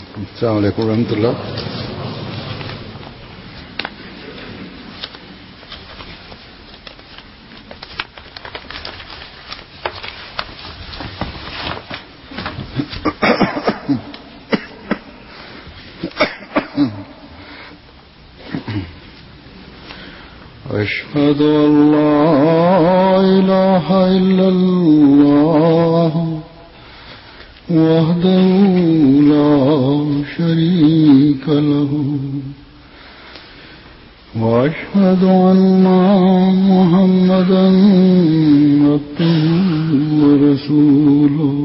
السلام عليكم ورحمة الله أشهد أن لا إله إلا الله وحده لا شريك له وأشهد أن محمدا عبده ورسوله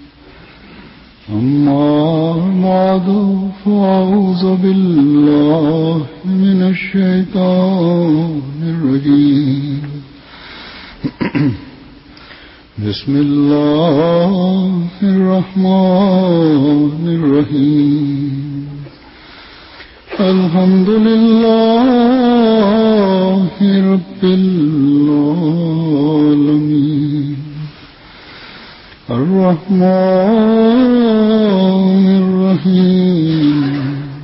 أما بعد فأعوذ بالله من الشيطان الرجيم بسم الله الرحمن الرحيم الحمد لله رب العالمين الرحمن الرحيم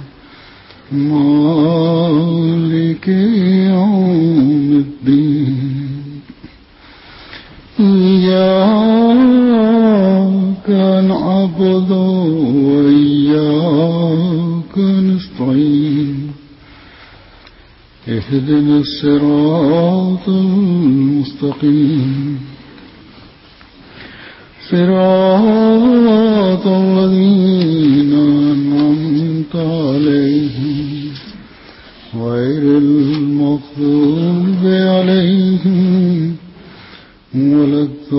مالك يوم الدين إياك نعبد وإياك نستعين اهدنا الصراط المستقيم صراط الذين أنعمت عليهم غير المغضوب عليهم ولا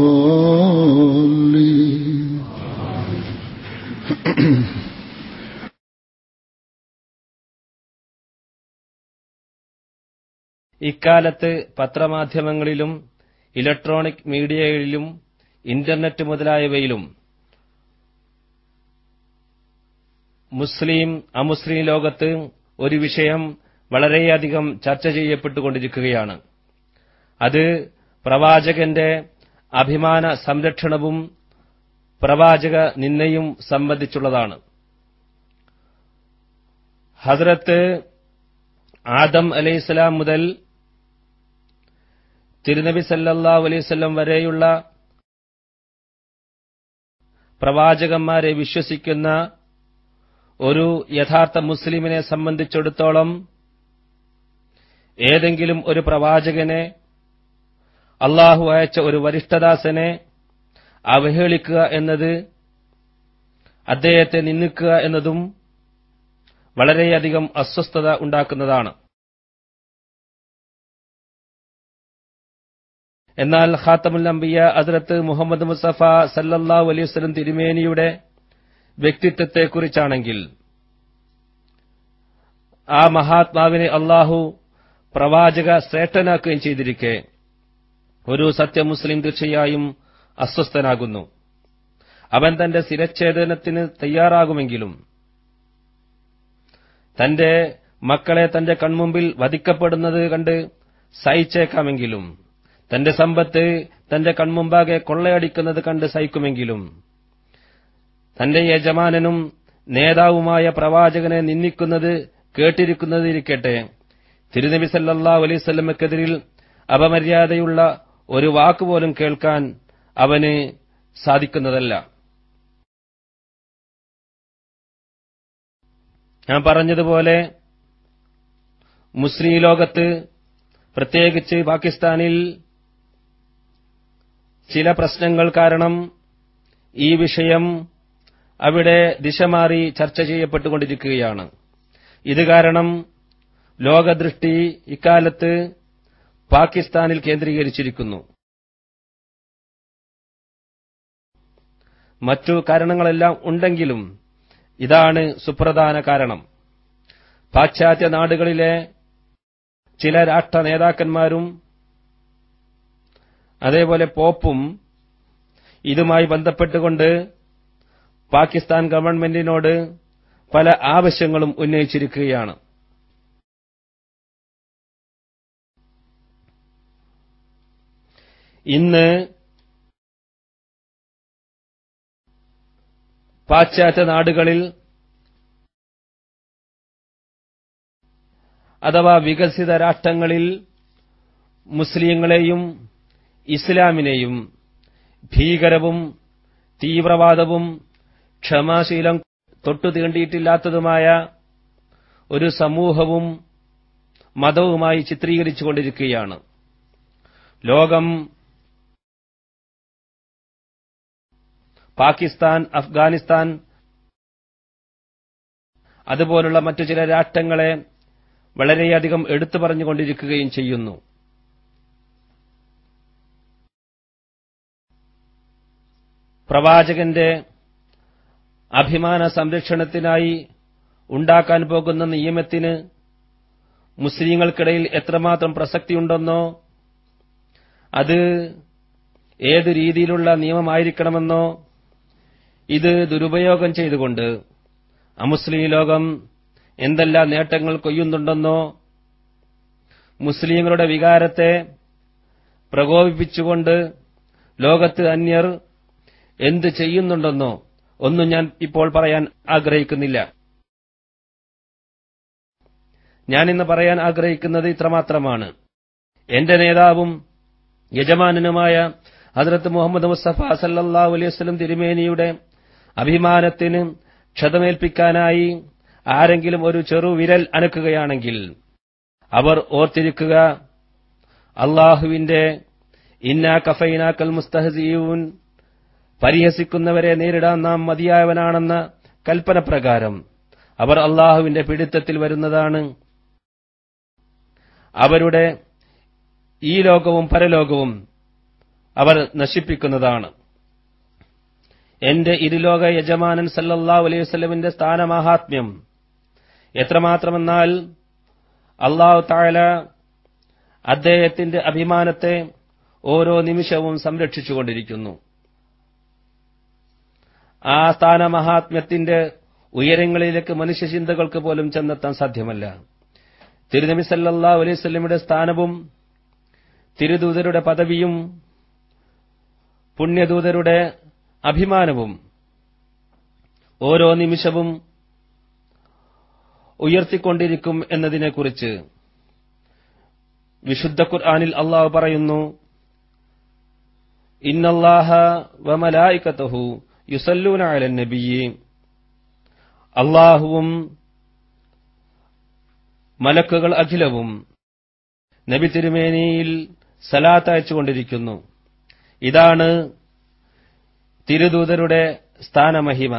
الضالين ഇക്കാലത്ത് പത്രമാധ്യമങ്ങളിലും ഇലക്ട്രോണിക് മീഡിയയിലും ഇന്റർനെറ്റ് മുതലായവയിലും മുസ്ലിം അമുസ്ലിം ലോകത്ത് ഒരു വിഷയം വളരെയധികം ചർച്ച ചെയ്യപ്പെട്ടുകൊണ്ടിരിക്കുകയാണ് അത് പ്രവാചകന്റെ അഭിമാന സംരക്ഷണവും പ്രവാചക നിന്നയും സംബന്ധിച്ചുള്ളതാണ് ഹസ്രത്ത് ആദം അലൈഹിസ്സലാം മുതൽ തിരുനബി സല്ലല്ലാഹു അലൈവല്ലം വരെയുള്ള പ്രവാചകന്മാരെ വിശ്വസിക്കുന്ന ഒരു യഥാർത്ഥ മുസ്ലിമിനെ സംബന്ധിച്ചിടത്തോളം ഏതെങ്കിലും ഒരു പ്രവാചകനെ അള്ളാഹു അയച്ച ഒരു വരിഷ്ഠദാസനെ അവഹേളിക്കുക എന്നത് അദ്ദേഹത്തെ നിന്ദിക്കുക എന്നതും വളരെയധികം അസ്വസ്ഥത ഉണ്ടാക്കുന്നതാണ് എന്നാൽ ഖാത്തമുൽ അംബിയ അതിർത്ത് മുഹമ്മദ് മുസഫ സല്ലല്ലാഹു അലൈഹി വസല്ലം തിരുമേനിയുടെ വ്യക്തിത്വത്തെക്കുറിച്ചാണെങ്കിൽ ആ മഹാത്മാവിനെ അള്ളാഹു പ്രവാചക ശ്രേഷ്ഠനാക്കുകയും ചെയ്തിരിക്കെ ഒരു സത്യമുസ്ലിം തീർച്ചയായും അസ്വസ്ഥനാകുന്നു അവൻ തന്റെ സ്ഥിരച്ഛേദനത്തിന് തയ്യാറാകുമെങ്കിലും തന്റെ മക്കളെ തന്റെ കൺമുമ്പിൽ വധിക്കപ്പെടുന്നത് കണ്ട് സഹിച്ചേക്കാമെങ്കിലും തന്റെ സമ്പത്ത് തന്റെ കൺമുമ്പാകെ കൊള്ളയടിക്കുന്നത് കണ്ട് സഹിക്കുമെങ്കിലും തന്റെ യജമാനനും നേതാവുമായ പ്രവാചകനെ നിന്ദിക്കുന്നത് കേട്ടിരിക്കുന്നതിരിക്കട്ടെ തിരുനബി സല്ലാ അലൈവല്ലമക്കെതിരിൽ അപമര്യാദയുള്ള ഒരു വാക്കുപോലും കേൾക്കാൻ അവന് സാധിക്കുന്നതല്ല ഞാൻ പറഞ്ഞതുപോലെ മുസ്ലിം ലോകത്ത് പ്രത്യേകിച്ച് പാകിസ്ഥാനിൽ ചില പ്രശ്നങ്ങൾ കാരണം ഈ വിഷയം അവിടെ ദിശ മാറി ചർച്ച ചെയ്യപ്പെട്ടുകൊണ്ടിരിക്കുകയാണ് ഇത് കാരണം ലോകദൃഷ്ടി ഇക്കാലത്ത് പാകിസ്ഥാനിൽ കേന്ദ്രീകരിച്ചിരിക്കുന്നു മറ്റു കാരണങ്ങളെല്ലാം ഉണ്ടെങ്കിലും ഇതാണ് സുപ്രധാന കാരണം പാശ്ചാത്യ നാടുകളിലെ ചില രാഷ്ട്ര നേതാക്കന്മാരും അതേപോലെ പോപ്പും ഇതുമായി ബന്ധപ്പെട്ടുകൊണ്ട് പാകിസ്ഥാൻ ഗവൺമെന്റിനോട് പല ആവശ്യങ്ങളും ഉന്നയിച്ചിരിക്കുകയാണ് ഇന്ന് പാശ്ചാത്യ നാടുകളിൽ അഥവാ വികസിത രാഷ്ട്രങ്ങളിൽ മുസ്ലിങ്ങളെയും ഇസ്ലാമിനെയും ഭീകരവും തീവ്രവാദവും ക്ഷമാശീലം തൊട്ടു തീണ്ടിയിട്ടില്ലാത്തതുമായ ഒരു സമൂഹവും മതവുമായി ചിത്രീകരിച്ചുകൊണ്ടിരിക്കുകയാണ് ലോകം പാകിസ്ഥാൻ അഫ്ഗാനിസ്ഥാൻ അതുപോലുള്ള മറ്റു ചില രാഷ്ട്രങ്ങളെ വളരെയധികം എടുത്തു പറഞ്ഞുകൊണ്ടിരിക്കുകയും ചെയ്യുന്നു പ്രവാചകന്റെ അഭിമാന സംരക്ഷണത്തിനായി ഉണ്ടാക്കാൻ പോകുന്ന നിയമത്തിന് മുസ്ലിങ്ങൾക്കിടയിൽ എത്രമാത്രം പ്രസക്തിയുണ്ടെന്നോ അത് ഏത് രീതിയിലുള്ള നിയമമായിരിക്കണമെന്നോ ഇത് ദുരുപയോഗം ചെയ്തുകൊണ്ട് അമുസ്ലിം ലോകം എന്തെല്ലാം നേട്ടങ്ങൾ കൊയ്യുന്നുണ്ടെന്നോ മുസ്ലിങ്ങളുടെ വികാരത്തെ പ്രകോപിപ്പിച്ചുകൊണ്ട് ലോകത്ത് അന്യർ എന്ത് ചെയ്യുന്നുണ്ടെന്നോ ഒന്നും ഞാൻ ഇപ്പോൾ പറയാൻ ആഗ്രഹിക്കുന്നില്ല ഞാനിന്ന് പറയാൻ ആഗ്രഹിക്കുന്നത് ഇത്രമാത്രമാണ് എന്റെ നേതാവും യജമാനനുമായ ഹസ്രത്ത് മുഹമ്മദ് മുസ്തഫ സല്ലാ അലൈവലം തിരുമേനിയുടെ അഭിമാനത്തിന് ക്ഷതമേൽപ്പിക്കാനായി ആരെങ്കിലും ഒരു ചെറുവിരൽ അനക്കുകയാണെങ്കിൽ അവർ ഓർത്തിരിക്കുക അള്ളാഹുവിന്റെ ഇന്നാ കഫൈനാക്കൽ മുസ്തഹസീവൂൻ പരിഹസിക്കുന്നവരെ നേരിടാൻ നാം മതിയായവനാണെന്ന കൽപ്പന പ്രകാരം അവർ അള്ളാഹുവിന്റെ പിടുത്തത്തിൽ വരുന്നതാണ് അവരുടെ ഈ ലോകവും പരലോകവും അവർ നശിപ്പിക്കുന്നതാണ് എന്റെ ഇരുലോക യജമാനൻ സല്ലല്ലാ അലൈഹി വസല്ലമിന്റെ സ്ഥാനമാഹാത്മ്യം എത്രമാത്രമെന്നാൽ അള്ളാഹു താഴല അദ്ദേഹത്തിന്റെ അഭിമാനത്തെ ഓരോ നിമിഷവും സംരക്ഷിച്ചുകൊണ്ടിരിക്കുന്നു ആ സ്ഥാനമഹാത്മ്യത്തിന്റെ ഉയരങ്ങളിലേക്ക് മനുഷ്യചിന്തകൾക്ക് പോലും ചെന്നെത്താൻ സാധ്യമല്ല തിരുനബി സല്ലാ അലൈഹി സ്വലമിയുടെ സ്ഥാനവും തിരുദൂതരുടെ പദവിയും പുണ്യദൂതരുടെ അഭിമാനവും ഓരോ നിമിഷവും ഉയർത്തിക്കൊണ്ടിരിക്കും എന്നതിനെക്കുറിച്ച് വിശുദ്ധ ഖുർആാനിൽ അള്ളാഹു പറയുന്നു ഇന്നല്ലാഹ വമലായിക്കത്തഹു യുസല്ലൂന അലൻ നബിയെ അള്ളാഹുവും മലക്കുകൾ അഖിലവും നബി തിരുമേനിയിൽ സലാത്ത് അയച്ചുകൊണ്ടിരിക്കുന്നു ഇതാണ് തിരുദൂതരുടെ സ്ഥാനമഹിമ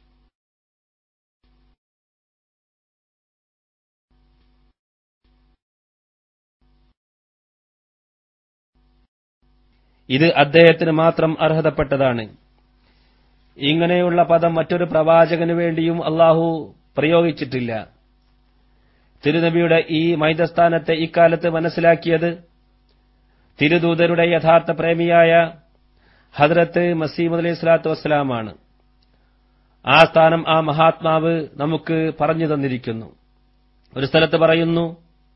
ഇത് അദ്ദേഹത്തിന് മാത്രം അർഹതപ്പെട്ടതാണ് ഇങ്ങനെയുള്ള പദം മറ്റൊരു പ്രവാചകന് വേണ്ടിയും അള്ളാഹു പ്രയോഗിച്ചിട്ടില്ല തിരുനബിയുടെ ഈ മൈതസ്ഥാനത്തെ ഇക്കാലത്ത് മനസ്സിലാക്കിയത് തിരുദൂതരുടെ യഥാർത്ഥ പ്രേമിയായ ഹദ്രത്ത് മസീമദ് അലൈഹി സ്വലാത്തു വസ്സലാമാണ് ആ സ്ഥാനം ആ മഹാത്മാവ് നമുക്ക് പറഞ്ഞു തന്നിരിക്കുന്നു ഒരു സ്ഥലത്ത് പറയുന്നു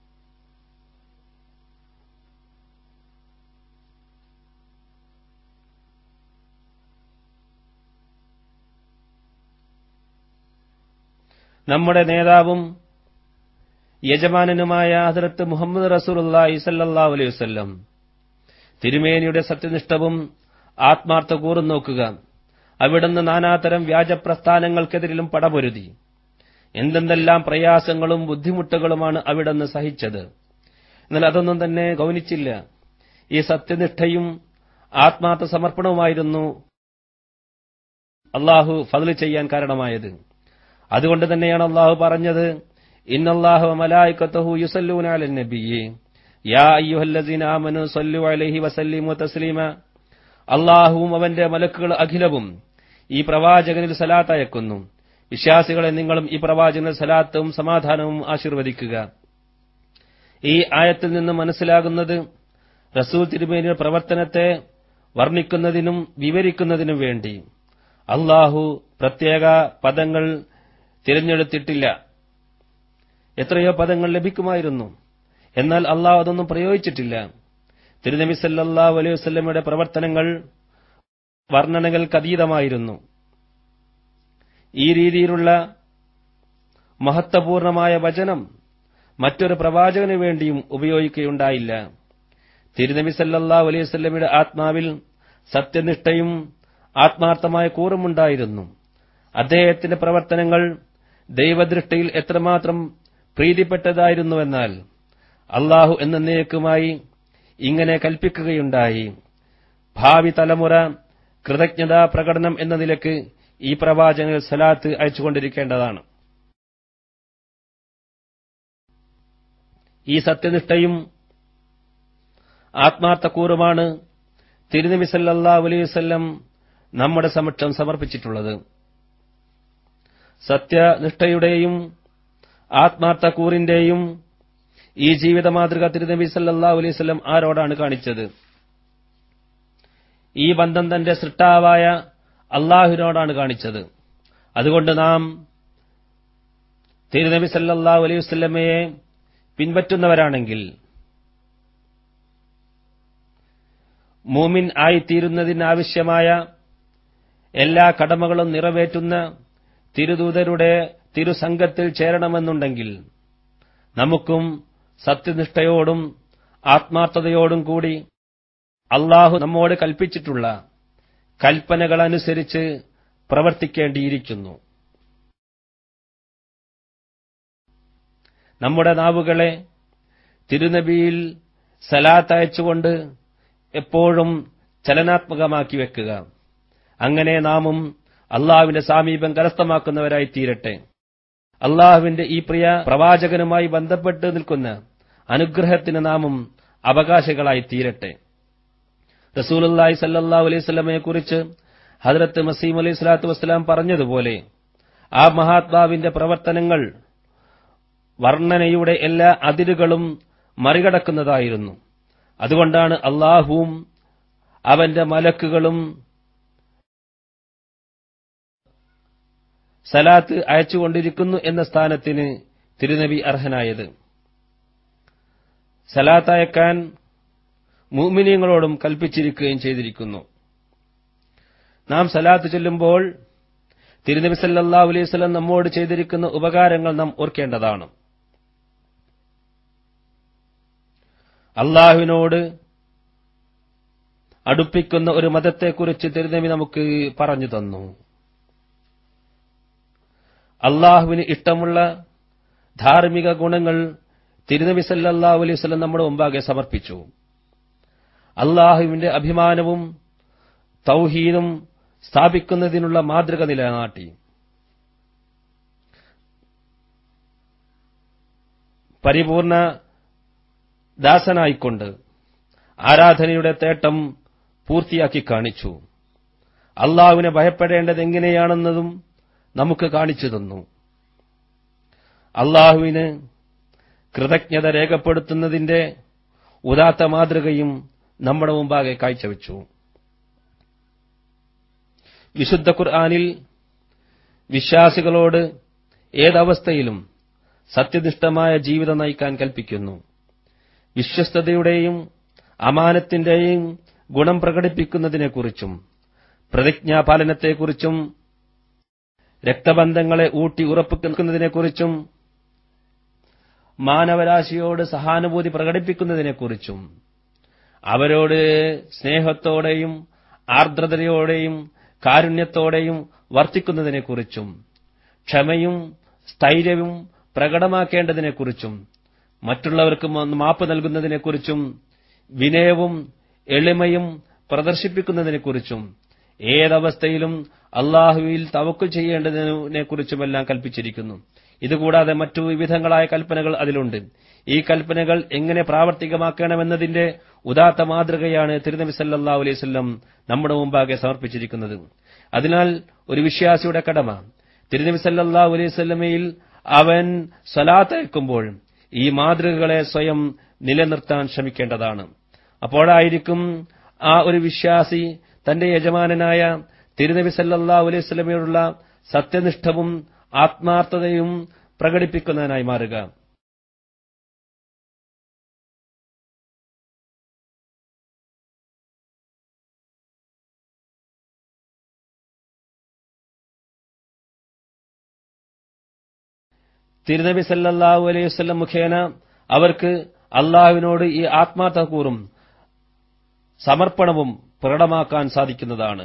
നമ്മുടെ നേതാവും യജമാനനുമായ ഹസരത്ത് മുഹമ്മദ് റസൂലുള്ളാഹി സല്ലല്ലാഹു അലൈഹി വസല്ലം തിരുമേനിയുടെ സത്യനിഷ്ഠവും ആത്മാർത്ഥ കൂറും നോക്കുക അവിടുന്ന് നാനാതരം വ്യാജപ്രസ്ഥാനങ്ങൾക്കെതിരിലും പടപൊരുതി എന്തെന്തെല്ലാം പ്രയാസങ്ങളും ബുദ്ധിമുട്ടുകളുമാണ് അവിടുന്ന് സഹിച്ചത് എന്നാൽ അതൊന്നും തന്നെ ഗൗനിച്ചില്ല ഈ സത്യനിഷ്ഠയും ആത്മാർത്ഥ സമർപ്പണവുമായിരുന്നു അള്ളാഹു ഫضل ചെയ്യാൻ കാരണമായത് അതുകൊണ്ട് തന്നെയാണ് അള്ളാഹു പറഞ്ഞത് ഇന്നല്ലാഹു മലായിക്കത്തഹു യുസല്ലൂന അലൻ നബിയെ യാ അയ്യുഹല്ലസീന ആമനു സല്ലു അലൈഹി വസല്ലിമു തസ്ലീമ അള്ളാഹുവും അവന്റെ മലക്കുകൾ അഖിലവും ഈ പ്രവാചകനിൽ സലാത്ത് അയക്കുന്നു വിശ്വാസികളെ നിങ്ങളും ഈ പ്രവാചകനിൽ സലാത്തും സമാധാനവും ആശീർവദിക്കുക ഈ ആയത്തിൽ നിന്ന് മനസ്സിലാകുന്നത് റസൂൽ തിരുമേനിയുടെ പ്രവർത്തനത്തെ വർണ്ണിക്കുന്നതിനും വിവരിക്കുന്നതിനും വേണ്ടി അള്ളാഹു പ്രത്യേക പദങ്ങൾ തിരഞ്ഞെടുത്തിട്ടില്ല എത്രയോ പദങ്ങൾ ലഭിക്കുമായിരുന്നു എന്നാൽ അള്ളാഹു അതൊന്നും പ്രയോഗിച്ചിട്ടില്ല തിരുനബി സല്ലാഹു അലൈഹി വസ്ലമയുടെ പ്രവർത്തനങ്ങൾ വർണ്ണനകൾക്കതീതമായിരുന്നു ഈ രീതിയിലുള്ള മഹത്വപൂർണമായ വചനം മറ്റൊരു പ്രവാചകന് വേണ്ടിയും ഉപയോഗിക്കുകയുണ്ടായില്ല തിരുനബി സല്ലല്ലാഹു അലൈഹി വസല്ലമയുടെ ആത്മാവിൽ സത്യനിഷ്ഠയും ആത്മാർത്ഥമായ കൂറുമുണ്ടായിരുന്നു അദ്ദേഹത്തിന്റെ പ്രവർത്തനങ്ങൾ ദൈവദൃഷ്ടിയിൽ എത്രമാത്രം പ്രീതിപ്പെട്ടതായിരുന്നുവെന്നാൽ അള്ളാഹു എന്നേക്കുമായി ഇങ്ങനെ കൽപ്പിക്കുകയുണ്ടായി ഭാവി തലമുറ കൃതജ്ഞതാ പ്രകടനം എന്ന നിലക്ക് ഈ പ്രവാചകൻ സലാത്ത് അയച്ചുകൊണ്ടിരിക്കേണ്ടതാണ് ഈ സത്യനിഷ്ഠയും ആത്മാർത്ഥക്കൂറുമാണ് തിരുനബി സല്ലല്ലാഹു അലൈഹി വസല്ലം നമ്മുടെ സമക്ഷം സമർപ്പിച്ചിട്ടുള്ളത് സത്യനിഷ്ഠയുടെയും ആത്മാർത്ഥക്കൂറിന്റെയും ഈ ജീവിത മാതൃക തിരുനബി സല്ലല്ലാഹു അലൈഹി വസല്ലം ആരോടാണ് കാണിച്ചത് ഈ ബന്ധം തന്റെ സൃഷ്ടാവായ അള്ളാഹുവിനോടാണ് കാണിച്ചത് അതുകൊണ്ട് നാം തിരുനബി സല്ലല്ലാഹു അലൈഹി വസല്ലമയെ പിൻപറ്റുന്നവരാണെങ്കിൽ മൂമിൻ ആയിത്തീരുന്നതിനാവശ്യമായ എല്ലാ കടമകളും നിറവേറ്റുന്ന തിരുദൂതരുടെ തിരുസംഘത്തിൽ ചേരണമെന്നുണ്ടെങ്കിൽ നമുക്കും സത്യനിഷ്ഠയോടും ആത്മാർത്ഥതയോടും കൂടി അള്ളാഹു നമ്മോട് കൽപ്പിച്ചിട്ടുള്ള കൽപ്പനകളനുസരിച്ച് പ്രവർത്തിക്കേണ്ടിയിരിക്കുന്നു നമ്മുടെ നാവുകളെ തിരുനബിയിൽ സലാത്ത് അയച്ചുകൊണ്ട് എപ്പോഴും ചലനാത്മകമാക്കി വെക്കുക അങ്ങനെ നാമും അള്ളാഹുവിന്റെ സാമീപം കരസ്ഥമാക്കുന്നവരായി തീരട്ടെ അള്ളാഹുവിന്റെ ഈ പ്രിയ പ്രവാചകനുമായി ബന്ധപ്പെട്ട് നിൽക്കുന്ന അനുഗ്രഹത്തിന് നാമും അവകാശികളായി തീരട്ടെ റസൂലുല്ലാഹി സല്ലല്ലാഹു അലൈഹി സ്വലമയെ കുറിച്ച് ഹദ്രത്ത് മസീം അലൈഹി സ്വലാത്തു വസ്സലാം പറഞ്ഞതുപോലെ ആ മഹാത്മാവിന്റെ പ്രവർത്തനങ്ങൾ വർണ്ണനയുടെ എല്ലാ അതിരുകളും മറികടക്കുന്നതായിരുന്നു അതുകൊണ്ടാണ് അള്ളാഹുവും അവന്റെ മലക്കുകളും സലാത്ത് അയച്ചുകൊണ്ടിരിക്കുന്നു എന്ന സ്ഥാനത്തിന് തിരുനബി അർഹനായത് സലാത്ത് അയക്കാൻ മൂമിനിയങ്ങളോടും കൽപ്പിച്ചിരിക്കുകയും ചെയ്തിരിക്കുന്നു നാം സലാത്ത് ചൊല്ലുമ്പോൾ തിരുനബി സല്ലല്ലാഹു അലൈഹി വസല്ലം നമ്മോട് ചെയ്തിരിക്കുന്ന ഉപകാരങ്ങൾ നാം ഓർക്കേണ്ടതാണ് അള്ളാഹുവിനോട് അടുപ്പിക്കുന്ന ഒരു മതത്തെക്കുറിച്ച് തിരുനബി നമുക്ക് പറഞ്ഞു തന്നു അള്ളാഹുവിന് ഇഷ്ടമുള്ള ധാർമ്മിക ഗുണങ്ങൾ തിരുനബി സല്ലല്ലാഹു അലൈഹി വസല്ലം നമ്മുടെ മുമ്പാകെ സമർപ്പിച്ചു അള്ളാഹുവിന്റെ അഭിമാനവും തൗഹീദും സ്ഥാപിക്കുന്നതിനുള്ള മാതൃക നിലനാട്ടി പരിപൂർണ ദാസനായിക്കൊണ്ട് ആരാധനയുടെ തേട്ടം പൂർത്തിയാക്കി കാണിച്ചു അള്ളാഹുവിനെ ഭയപ്പെടേണ്ടത് എങ്ങനെയാണെന്നതും നമുക്ക് കാണിച്ചു തന്നു അള്ളാഹുവിന് കൃതജ്ഞത രേഖപ്പെടുത്തുന്നതിന്റെ ഉദാത്ത മാതൃകയും നമ്മുടെ മുമ്പാകെ കാഴ്ചവെച്ചു വിശുദ്ധ ഖുർആാനിൽ വിശ്വാസികളോട് ഏതവസ്ഥയിലും സത്യനിഷ്ഠമായ ജീവിതം നയിക്കാൻ കൽപ്പിക്കുന്നു വിശ്വസ്തതയുടെയും അമാനത്തിന്റെയും ഗുണം പ്രകടിപ്പിക്കുന്നതിനെക്കുറിച്ചും പ്രതിജ്ഞാപാലനത്തെക്കുറിച്ചും രക്തബന്ധങ്ങളെ ഊട്ടി ഉറപ്പിക്കുന്നതിനെക്കുറിച്ചും മാനവരാശിയോട് സഹാനുഭൂതി പ്രകടിപ്പിക്കുന്നതിനെക്കുറിച്ചും അവരോട് സ്നേഹത്തോടെയും ആർദ്രതയോടെയും കാരുണ്യത്തോടെയും വർത്തിക്കുന്നതിനെക്കുറിച്ചും ക്ഷമയും സ്ഥൈര്യവും പ്രകടമാക്കേണ്ടതിനെക്കുറിച്ചും മറ്റുള്ളവർക്ക് മാപ്പ് നൽകുന്നതിനെക്കുറിച്ചും വിനയവും എളിമയും പ്രദർശിപ്പിക്കുന്നതിനെക്കുറിച്ചും ഏതവസ്ഥയിലും അള്ളാഹുവിൽ തവക്കുൽ ചെയ്യേണ്ടതിനെക്കുറിച്ചുമെല്ലാം കൽപ്പിച്ചിരിക്കുന്നു ഇതുകൂടാതെ മറ്റു വിവിധങ്ങളായ കൽപ്പനകൾ അതിലുണ്ട് ഈ കൽപ്പനകൾ എങ്ങനെ പ്രാവർത്തികമാക്കണമെന്നതിന്റെ ഉദാത്ത മാതൃകയാണ് തിരുനബി സല്ലല്ലാഹു അലൈഹി വസല്ലം നമ്മുടെ മുമ്പാകെ സമർപ്പിച്ചിരിക്കുന്നത് അതിനാൽ ഒരു വിശ്വാസിയുടെ കടമ തിരുനബി സല്ലല്ലാഹു അലൈഹി വസല്ലമയിൽ അവൻ സ്വലാത്ത് അയക്കുമ്പോൾ ഈ മാതൃകകളെ സ്വയം നിലനിർത്താൻ ശ്രമിക്കേണ്ടതാണ് അപ്പോഴായിരിക്കും ആ ഒരു വിശ്വാസി തന്റെ യജമാനനായ തിരുനബി സല്ലല്ലാഹു അലൈഹി വസല്ലമയോടുള്ള സത്യനിഷ്ഠവും ആത്മാർത്ഥതയും പ്രകടിപ്പിക്കുന്നതിനായി മാറുക തിരുനബി സല്ലല്ലാഹു അലൈഹി വസല്ലം മുഖേന അവർക്ക് അള്ളാഹുവിനോട് ഈ ആത്മാർത്ഥകൂറും സമർപ്പണവും പ്രകടമാക്കാൻ സാധിക്കുന്നതാണ്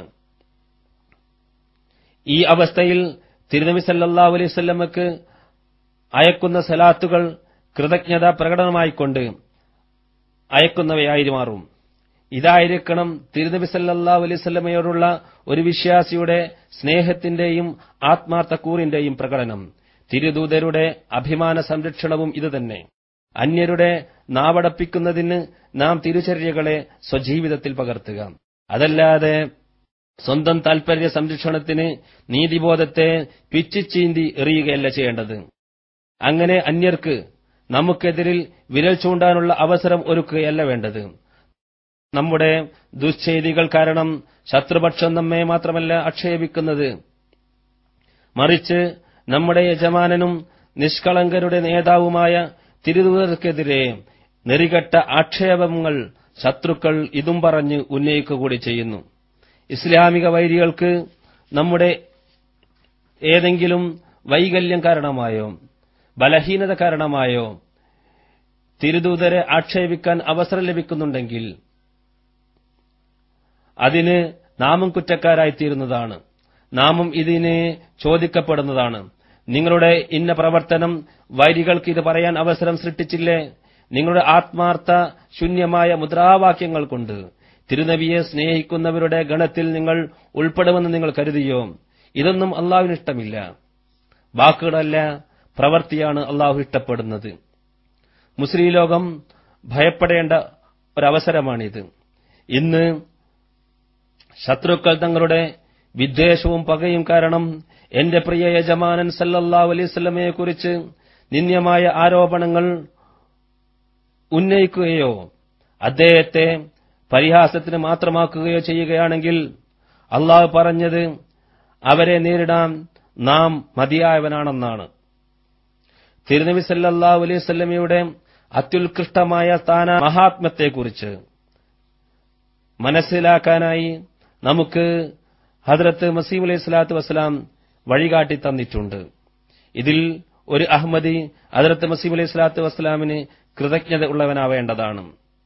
ഈ അവസ്ഥയിൽ തിരുനബി സല്ലല്ലാഹു അലൈഹി വസല്ലമക്ക് അയക്കുന്ന സലാത്തുകൾ കൃതജ്ഞത പ്രകടനമായിക്കൊണ്ട് അയക്കുന്നവയായി മാറും ഇതായിരിക്കണം തിരുനബി സല്ലല്ലാഹു അലൈഹി വസല്ലമയോടുള്ള ഒരു വിശ്വാസിയുടെ സ്നേഹത്തിന്റെയും ആത്മാർത്ഥക്കൂറിന്റെയും പ്രകടനം തിരുദൂതരുടെ അഭിമാന സംരക്ഷണവും ഇതുതന്നെ അന്യരുടെ നാവടപ്പിക്കുന്നതിന് നാം തിരുചര്യകളെ സ്വജീവിതത്തിൽ പകർത്തുക അതല്ലാതെ സ്വന്തം താൽപര്യ സംരക്ഷണത്തിന് നീതിബോധത്തെ പിച്ചിച്ചീന്തി എറിയുകയല്ല ചെയ്യേണ്ടത് അങ്ങനെ അന്യർക്ക് നമുക്കെതിരിൽ വിരൽ ചൂണ്ടാനുള്ള അവസരം ഒരുക്കുകയല്ല വേണ്ടത് നമ്മുടെ ദുശ്ചെയ്തികൾ കാരണം ശത്രുപക്ഷം നമ്മെ മാത്രമല്ല ആക്ഷേപിക്കുന്നത് മറിച്ച് നമ്മുടെ യജമാനനും നിഷ്കളങ്കരുടെ നേതാവുമായ തിരുദൂതർക്കെതിരെ നെറികെട്ട ആക്ഷേപങ്ങൾ ശത്രുക്കൾ ഇതും പറഞ്ഞ് ഉന്നയിക്കുക ചെയ്യുന്നു ഇസ്ലാമിക വൈരികൾക്ക് നമ്മുടെ ഏതെങ്കിലും വൈകല്യം കാരണമായോ ബലഹീനത കാരണമായോ തിരുദൂതരെ ആക്ഷേപിക്കാൻ അവസരം ലഭിക്കുന്നുണ്ടെങ്കിൽ അതിന് നാമും കുറ്റക്കാരായിത്തീരുന്നതാണ് നാമും ഇതിന് ചോദിക്കപ്പെടുന്നതാണ് നിങ്ങളുടെ ഇന്ന പ്രവർത്തനം വൈരികൾക്ക് ഇത് പറയാൻ അവസരം സൃഷ്ടിച്ചില്ലേ നിങ്ങളുടെ ആത്മാർത്ഥ ശൂന്യമായ മുദ്രാവാക്യങ്ങൾ കൊണ്ട് തിരുനബിയെ സ്നേഹിക്കുന്നവരുടെ ഗണത്തിൽ നിങ്ങൾ ഉൾപ്പെടുമെന്ന് നിങ്ങൾ കരുതിയോ ഇതൊന്നും അള്ളാഹുവിന് ഇഷ്ടമില്ല വാക്കുകളല്ല പ്രവൃത്തിയാണ് അള്ളാഹു ഇഷ്ടപ്പെടുന്നത് മുസ്ലിം ലോകം ഭയപ്പെടേണ്ട ഒരവസരമാണിത് ഇന്ന് ശത്രുക്കൾ തങ്ങളുടെ വിദ്വേഷവും പകയും കാരണം എന്റെ പ്രിയ യജമാനൻ സല്ലല്ലാ അലൈവല്ലമയെ കുറിച്ച് നിന്ദ്യമായ ആരോപണങ്ങൾ ഉന്നയിക്കുകയോ അദ്ദേഹത്തെ പരിഹാസത്തിന് മാത്രമാക്കുകയോ ചെയ്യുകയാണെങ്കിൽ അള്ളാഹു പറഞ്ഞത് അവരെ നേരിടാൻ നാം മതിയായവനാണെന്നാണ് തിരുനബി സല്ലല്ലാഹു അലൈഹി വസല്ലമയുടെ അത്യുത്കൃഷ്ടമായ സ്ഥാന മഹാത്മ്യത്തെക്കുറിച്ച് മനസ്സിലാക്കാനായി നമുക്ക് ഹദ്രത്ത് മസീം അലൈഹി സ്വലാത്തു വസ്സലാം വഴികാട്ടി തന്നിട്ടുണ്ട് ഇതിൽ ഒരു അഹമ്മദി ഹദ്രത്ത് മസീം അലൈഹി സ്വലാത്തു വസ്സലാമിന് കൃതജ്ഞത ഉള്ളവനാവേണ്ടതാണ്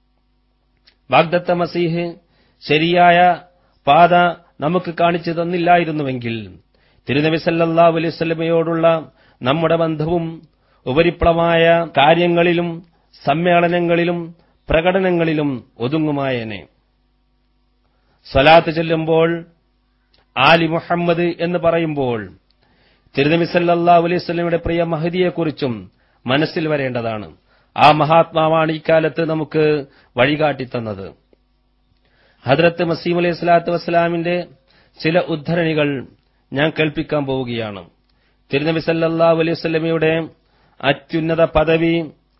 വാഗ്ദത്ത മസീഹ് ശരിയായ പാത നമുക്ക് കാണിച്ചു തന്നില്ലായിരുന്നുവെങ്കിൽ തിരുനബി സല്ലല്ലാഹു അലൈഹി വസല്ലമയോടുള്ള നമ്മുടെ ബന്ധവും ഉപരിപ്ലമായ കാര്യങ്ങളിലും സമ്മേളനങ്ങളിലും പ്രകടനങ്ങളിലും ഒതുങ്ങുമായേനെ സ്വലാത്ത് ചൊല്ലുമ്പോൾ ആലി മുഹമ്മദ് എന്ന് പറയുമ്പോൾ തിരുനബി സല്ലല്ലാഹു അലൈഹി വസല്ലമയുടെ പ്രിയ മഹദിയെക്കുറിച്ചും മനസ്സിൽ വരേണ്ടതാണ് ആ മഹാത്മാവാണ് ഇക്കാലത്ത് നമുക്ക് വഴികാട്ടി തന്നത് ഹദ്രത്ത് മസീം അലൈഹി സ്വലാത്തു വസ്സലാമിന്റെ ചില ഉദ്ധരണികൾ ഞാൻ കേൾപ്പിക്കാൻ പോവുകയാണ് തിരുനബി സല്ലല്ലാഹു അലൈഹി വസല്ലമയുടെ അത്യുന്നത പദവി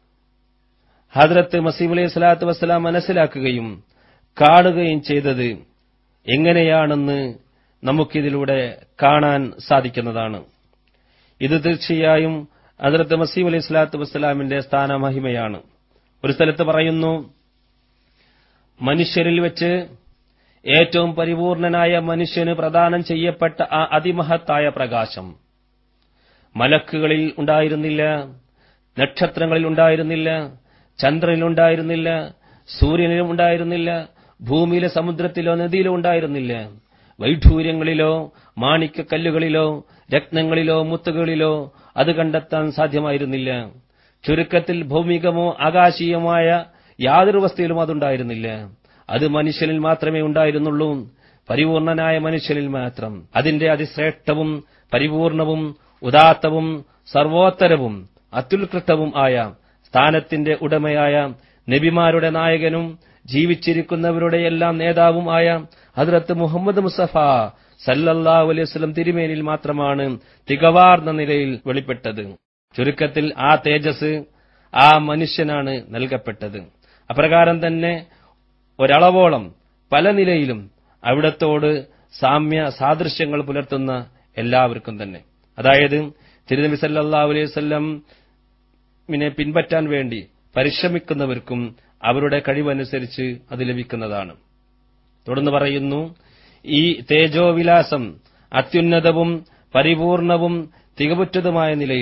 ഹദ്രത്ത് മസീം അലൈഹി സ്വലാത്തു വസ്സലാം മനസ്സിലാക്കുകയും കാണുകയും ചെയ്തത് എങ്ങനെയാണെന്ന് നമുക്കിതിലൂടെ കാണാൻ സാധിക്കുന്നതാണ് ഇത് തീർച്ചയായും ഹദ്രത്ത് മസീം അലൈഹി സ്വലാത്തു വസ്സലാമിന്റെ സ്ഥാനമഹിമയാണ് ഒരു സ്ഥലത്ത് പറയുന്നു മനുഷ്യരിൽ വെച്ച് ഏറ്റവും പരിപൂർണനായ മനുഷ്യന് പ്രദാനം ചെയ്യപ്പെട്ട ആ അതിമഹത്തായ പ്രകാശം മലക്കുകളിൽ ഉണ്ടായിരുന്നില്ല നക്ഷത്രങ്ങളിൽ ഉണ്ടായിരുന്നില്ല ചന്ദ്രനിൽ ഉണ്ടായിരുന്നില്ല സൂര്യനിലും ഉണ്ടായിരുന്നില്ല ഭൂമിയിലെ സമുദ്രത്തിലോ നദിയിലോ ഉണ്ടായിരുന്നില്ല വൈഢൂര്യങ്ങളിലോ മാണിക്കക്കല്ലുകളിലോ രത്നങ്ങളിലോ മുത്തുകളിലോ അത് കണ്ടെത്താൻ സാധ്യമായിരുന്നില്ല ചുരുക്കത്തിൽ ഭൗമികമോ ആകാശീയമായ യാതൊരു വസ്തുവിലും അതുണ്ടായിരുന്നില്ല അത് മനുഷ്യനിൽ മാത്രമേ ഉണ്ടായിരുന്നുള്ളൂ പരിപൂർണനായ മനുഷ്യനിൽ മാത്രം അതിന്റെ അതിശ്രേഷ്ഠവും പരിപൂർണവും ഉദാത്തവും സർവോത്തരവും അത്യുത്കൃഷ്ടവും ആയ സ്ഥാനത്തിന്റെ ഉടമയായ നബിമാരുടെ നായകനും ജീവിച്ചിരിക്കുന്നവരുടെ എല്ലാം നേതാവും ആയ ഹദ്രത്ത് മുഹമ്മദ് മുസഫ സല്ലല്ലാഹു അലൈഹി വസല്ലം തിരുമേനിൽ മാത്രമാണ് തികവാർന്ന നിലയിൽ വെളിപ്പെട്ടത് ചുരുക്കത്തിൽ ആ തേജസ് ആ മനുഷ്യനാണ് നൽകപ്പെട്ടത് അപ്രകാരം തന്നെ ഒരളവോളം പല നിലയിലും അവിടത്തോട് സാമ്യ സാദൃശ്യങ്ങൾ പുലർത്തുന്ന എല്ലാവർക്കും തന്നെ അതായത് തിരുനബി സല്ലല്ലാഹു അലൈഹി വസല്ലമിനെ പിൻപറ്റാൻ വേണ്ടി പരിശ്രമിക്കുന്നവർക്കും അവരുടെ കഴിവനുസരിച്ച് അത് ലഭിക്കുന്നതാണ് തുടർന്ന് പറയുന്നു ഈ തേജോവിലാസം അത്യുന്നതവും പരിപൂർണവും തികവുറ്റതുമായ നിലയിൽ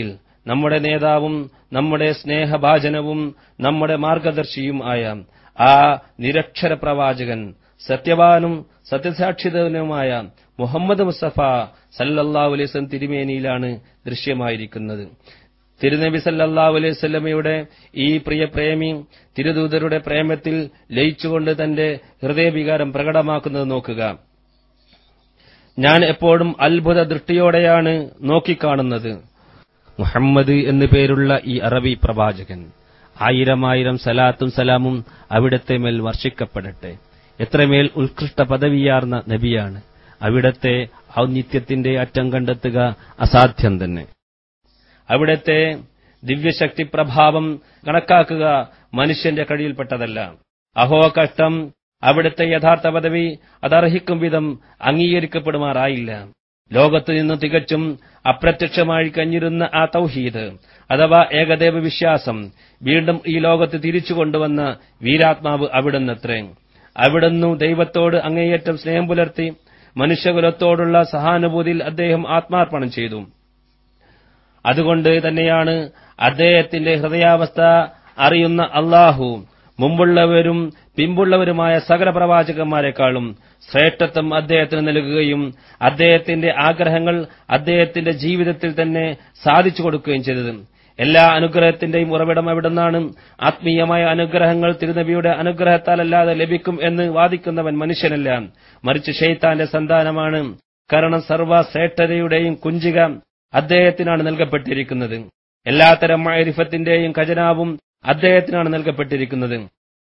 നമ്മുടെ നേതാവും നമ്മുടെ സ്നേഹഭാജനവും നമ്മുടെ മാർഗദർശിയും ആയ ആ നിരക്ഷര പ്രവാചകൻ സത്യവാനും സത്യസാക്ഷിതനുമായ മുഹമ്മദ് മുസ്തഫ സല്ലല്ലാഹു അലൈഹി വസല്ലം തിരുമേനിയിലാണ് ദൃശ്യമായിരിക്കുന്നത് തിരുനബി സല്ലല്ലാഹു അലൈഹി വസല്ലമയുടെ ഈ പ്രിയ പ്രേമി തിരുദൂതരുടെ പ്രേമത്തിൽ ലയിച്ചുകൊണ്ട് തന്റെ ഹൃദയവികാരം പ്രകടമാക്കുന്നത് നോക്കുക ഞാൻ എപ്പോഴും അത്ഭുത ദൃഷ്ടിയോടെയാണ് നോക്കിക്കാണുന്നത് മുഹമ്മദ് എന്നു പേരുള്ള ഈ അറബി പ്രവാചകൻ ആയിരം ആയിരം സലാത്തും സലാമും അവിടത്തെ മേൽ വർഷിക്കപ്പെടട്ടെ എത്രമേൽ ഉത്കൃഷ്ട പദവിയാർന്ന നബിയാണ് അവിടത്തെ ഔന്നിത്യത്തിന്റെ അറ്റം കണ്ടെത്തുക അസാധ്യം തന്നെ അവിടത്തെ ദിവ്യശക്തി പ്രഭാവം കണക്കാക്കുക മനുഷ്യന്റെ കഴിയിൽപ്പെട്ടതല്ല അഹോ കഷ്ടം അവിടുത്തെ യഥാർത്ഥ പദവി അതർഹിക്കും വിധം അംഗീകരിക്കപ്പെടുമാറായില്ല ലോകത്തു നിന്ന് തികച്ചും അപ്രത്യക്ഷമായി കഴിഞ്ഞിരുന്ന ആ തൗഹീദ് അഥവാ ഏകദേവ വിശ്വാസം വീണ്ടും ഈ ലോകത്ത് തിരിച്ചു കൊണ്ടുവന്ന വീരാത്മാവ് അവിടുന്നത്രേ അവിടുന്ന് ദൈവത്തോട് അങ്ങേയറ്റം സ്നേഹം പുലർത്തി മനുഷ്യകുലത്തോടുള്ള സഹാനുഭൂതിയിൽ അദ്ദേഹം ആത്മാർപ്പണം ചെയ്തു അതുകൊണ്ട് തന്നെയാണ് അദ്ദേഹത്തിന്റെ ഹൃദയാവസ്ഥ അറിയുന്ന അള്ളാഹു മുമ്പുള്ളവരും പിമ്പുള്ളവരുമായ സകല പ്രവാചകന്മാരെക്കാളും ശ്രേഷ്ഠത്വം അദ്ദേഹത്തിന് നൽകുകയും അദ്ദേഹത്തിന്റെ ആഗ്രഹങ്ങൾ അദ്ദേഹത്തിന്റെ ജീവിതത്തിൽ തന്നെ സാധിച്ചു കൊടുക്കുകയും ചെയ്തത് എല്ലാ അനുഗ്രഹത്തിന്റെയും ഉറവിടം എവിടുന്നാണ് ആത്മീയമായ അനുഗ്രഹങ്ങൾ തിരുനബിയുടെ അനുഗ്രഹത്താലല്ലാതെ ലഭിക്കും എന്ന് വാദിക്കുന്നവൻ മനുഷ്യനല്ല മറിച്ച് ഷെയ്ത്താന്റെ സന്താനമാണ് കാരണം സർവ്വശ്രേഷ്ഠതയുടെയും കുഞ്ചിക അദ്ദേഹത്തിനാണ് നൽകപ്പെട്ടിരിക്കുന്നത് എല്ലാത്തരം മൈരിഫത്തിന്റെയും ഖജനാവും അദ്ദേഹത്തിനാണ് നൽകപ്പെട്ടിരിക്കുന്നത്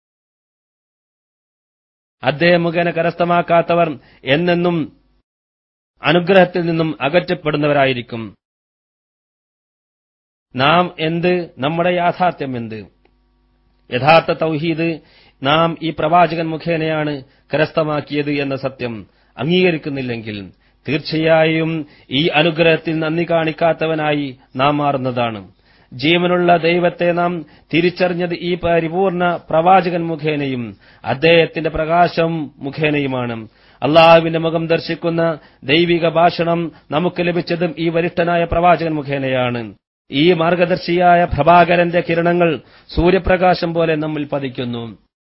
അദ്ദേഹം മുഖേന കരസ്ഥമാക്കാത്തവർ എന്നെന്നും അനുഗ്രഹത്തിൽ നിന്നും അകറ്റപ്പെടുന്നവരായിരിക്കും നാം എന്ത് നമ്മുടെ യാഥാർത്ഥ്യം എന്ത് യഥാർത്ഥ തൗഹീദ് നാം ഈ പ്രവാചകൻ മുഖേനയാണ് കരസ്ഥമാക്കിയത് എന്ന സത്യം അംഗീകരിക്കുന്നില്ലെങ്കിൽ തീർച്ചയായും ഈ അനുഗ്രഹത്തിൽ നന്ദി കാണിക്കാത്തവനായി നാം മാറുന്നതാണ് ജീവനുള്ള ദൈവത്തെ നാം തിരിച്ചറിഞ്ഞത് ഈ പരിപൂർണ പ്രവാചകൻ മുഖേനയും അദ്ദേഹത്തിന്റെ പ്രകാശം മുഖേനയുമാണ് അള്ളാഹുവിന്റെ മുഖം ദർശിക്കുന്ന ദൈവിക ഭാഷണം നമുക്ക് ലഭിച്ചതും ഈ വരിഷ്ഠനായ പ്രവാചകൻ മുഖേനയാണ് ഈ മാർഗദർശിയായ പ്രഭാകരന്റെ കിരണങ്ങൾ സൂര്യപ്രകാശം പോലെ നമ്മിൽ പതിക്കുന്നു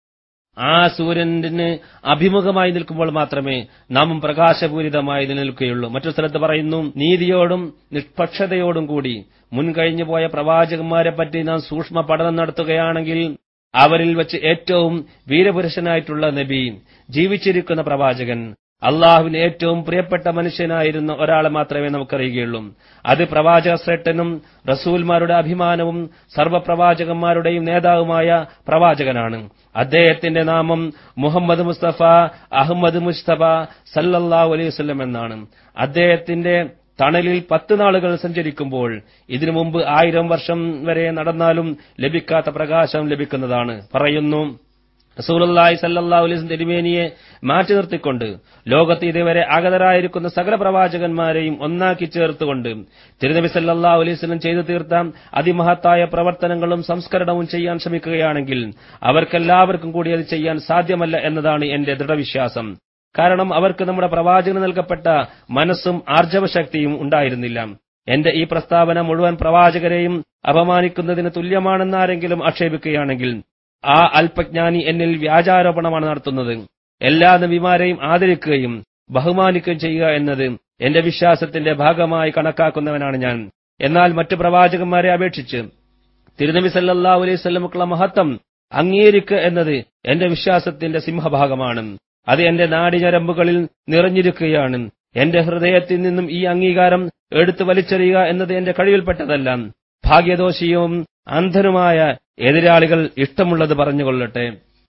ആ സൂര്യന് അഭിമുഖമായി നിൽക്കുമ്പോൾ മാത്രമേ നാമും പ്രകാശപൂരിതമായി നിലനിൽക്കുകയുള്ളൂ മറ്റൊരു സ്ഥലത്ത് പറയുന്നു നീതിയോടും നിഷ്പക്ഷതയോടും കൂടി മുൻകഴിഞ്ഞു പോയ പ്രവാചകന്മാരെ പറ്റി നാം സൂക്ഷ്മ പഠനം നടത്തുകയാണെങ്കിൽ അവരിൽ വെച്ച് ഏറ്റവും വീരപുരുഷനായിട്ടുള്ള നബി ജീവിച്ചിരിക്കുന്ന പ്രവാചകൻ അള്ളാഹുവിന് ഏറ്റവും പ്രിയപ്പെട്ട മനുഷ്യനായിരുന്ന ഒരാളെ മാത്രമേ നമുക്കറിയുകയുള്ളൂ അത് പ്രവാചക ശ്രേഷ്ഠനും റസൂൽമാരുടെ അഭിമാനവും സർവ്വപ്രവാചകന്മാരുടെയും നേതാവുമായ പ്രവാചകനാണ് അദ്ദേഹത്തിന്റെ നാമം മുഹമ്മദ് മുസ്തഫ അഹമ്മദ് മുസ്തഫ സല്ലല്ലാഹു അലൈഹി വസല്ലം എന്നാണ് അദ്ദേഹത്തിന്റെ തണലിൽ പത്ത് നാളുകൾ സഞ്ചരിക്കുമ്പോൾ ഇതിനു മുമ്പ് ആയിരം വർഷം വരെ നടന്നാലും ലഭിക്കാത്ത പ്രകാശം ലഭിക്കുന്നതാണ് പറയുന്നു റസൂലുള്ളാഹി സല്ലല്ലാഹു അലൈഹി വസല്ലം തിരുമേനിയെ മാറ്റി നിർത്തിക്കൊണ്ട് ലോകത്ത് ഇതുവരെ അഗതരായിരിക്കുന്ന സകല പ്രവാചകന്മാരെയും ഒന്നാക്കി ചേർത്തുകൊണ്ട് തിരുനബി സല്ലല്ലാഹു അലൈഹി വസല്ലം ചെയ്തു തീർത്ത അതിമഹത്തായ പ്രവർത്തനങ്ങളും സംസ്കരണവും ചെയ്യാൻ ശ്രമിക്കുകയാണെങ്കിൽ അവർക്കെല്ലാവർക്കും കൂടി അത് ചെയ്യാൻ സാധ്യമല്ല എന്നതാണ് എന്റെ ദൃഢവിശ്വാസം കാരണം അവർക്ക് നമ്മുടെ പ്രവാചകന് നൽകപ്പെട്ട മനസ്സും ആർജവശക്തിയും ഉണ്ടായിരുന്നില്ല എന്റെ ഈ പ്രസ്താവന മുഴുവൻ പ്രവാചകരെയും അപമാനിക്കുന്നതിന് തുല്യമാണെന്ന് ആരെങ്കിലും ആക്ഷേപിക്കുകയാണെങ്കിൽ ആ അല്പജ്ഞാനി എന്നിൽ വ്യാജാരോപണമാണ് നടത്തുന്നത് എല്ലാ നബിമാരെയും ആദരിക്കുകയും ബഹുമാനിക്കുകയും ചെയ്യുക എന്നത് എന്റെ വിശ്വാസത്തിന്റെ ഭാഗമായി കണക്കാക്കുന്നവനാണ് ഞാൻ എന്നാൽ മറ്റു പ്രവാചകന്മാരെ അപേക്ഷിച്ച് തിരുനബി സല്ലല്ലാഹു അലൈഹി വസല്ലമക്കുള്ള മഹത്വം അംഗീകരിക്കുക എന്നത് എന്റെ വിശ്വാസത്തിന്റെ സിംഹഭാഗമാണ് അത് എന്റെ നാടിഞരമ്പുകളിൽ നിറഞ്ഞിരിക്കുകയാണ് എന്റെ ഹൃദയത്തിൽ നിന്നും ഈ അംഗീകാരം എടുത്തു വലിച്ചെറിയുക എന്നത് എന്റെ കഴിവിൽപ്പെട്ടതല്ല ഭാഗ്യദോഷിയും അന്ധനുമായ എതിരാളികൾ ഇഷ്ടമുള്ളത് പറഞ്ഞുകൊള്ളട്ടെ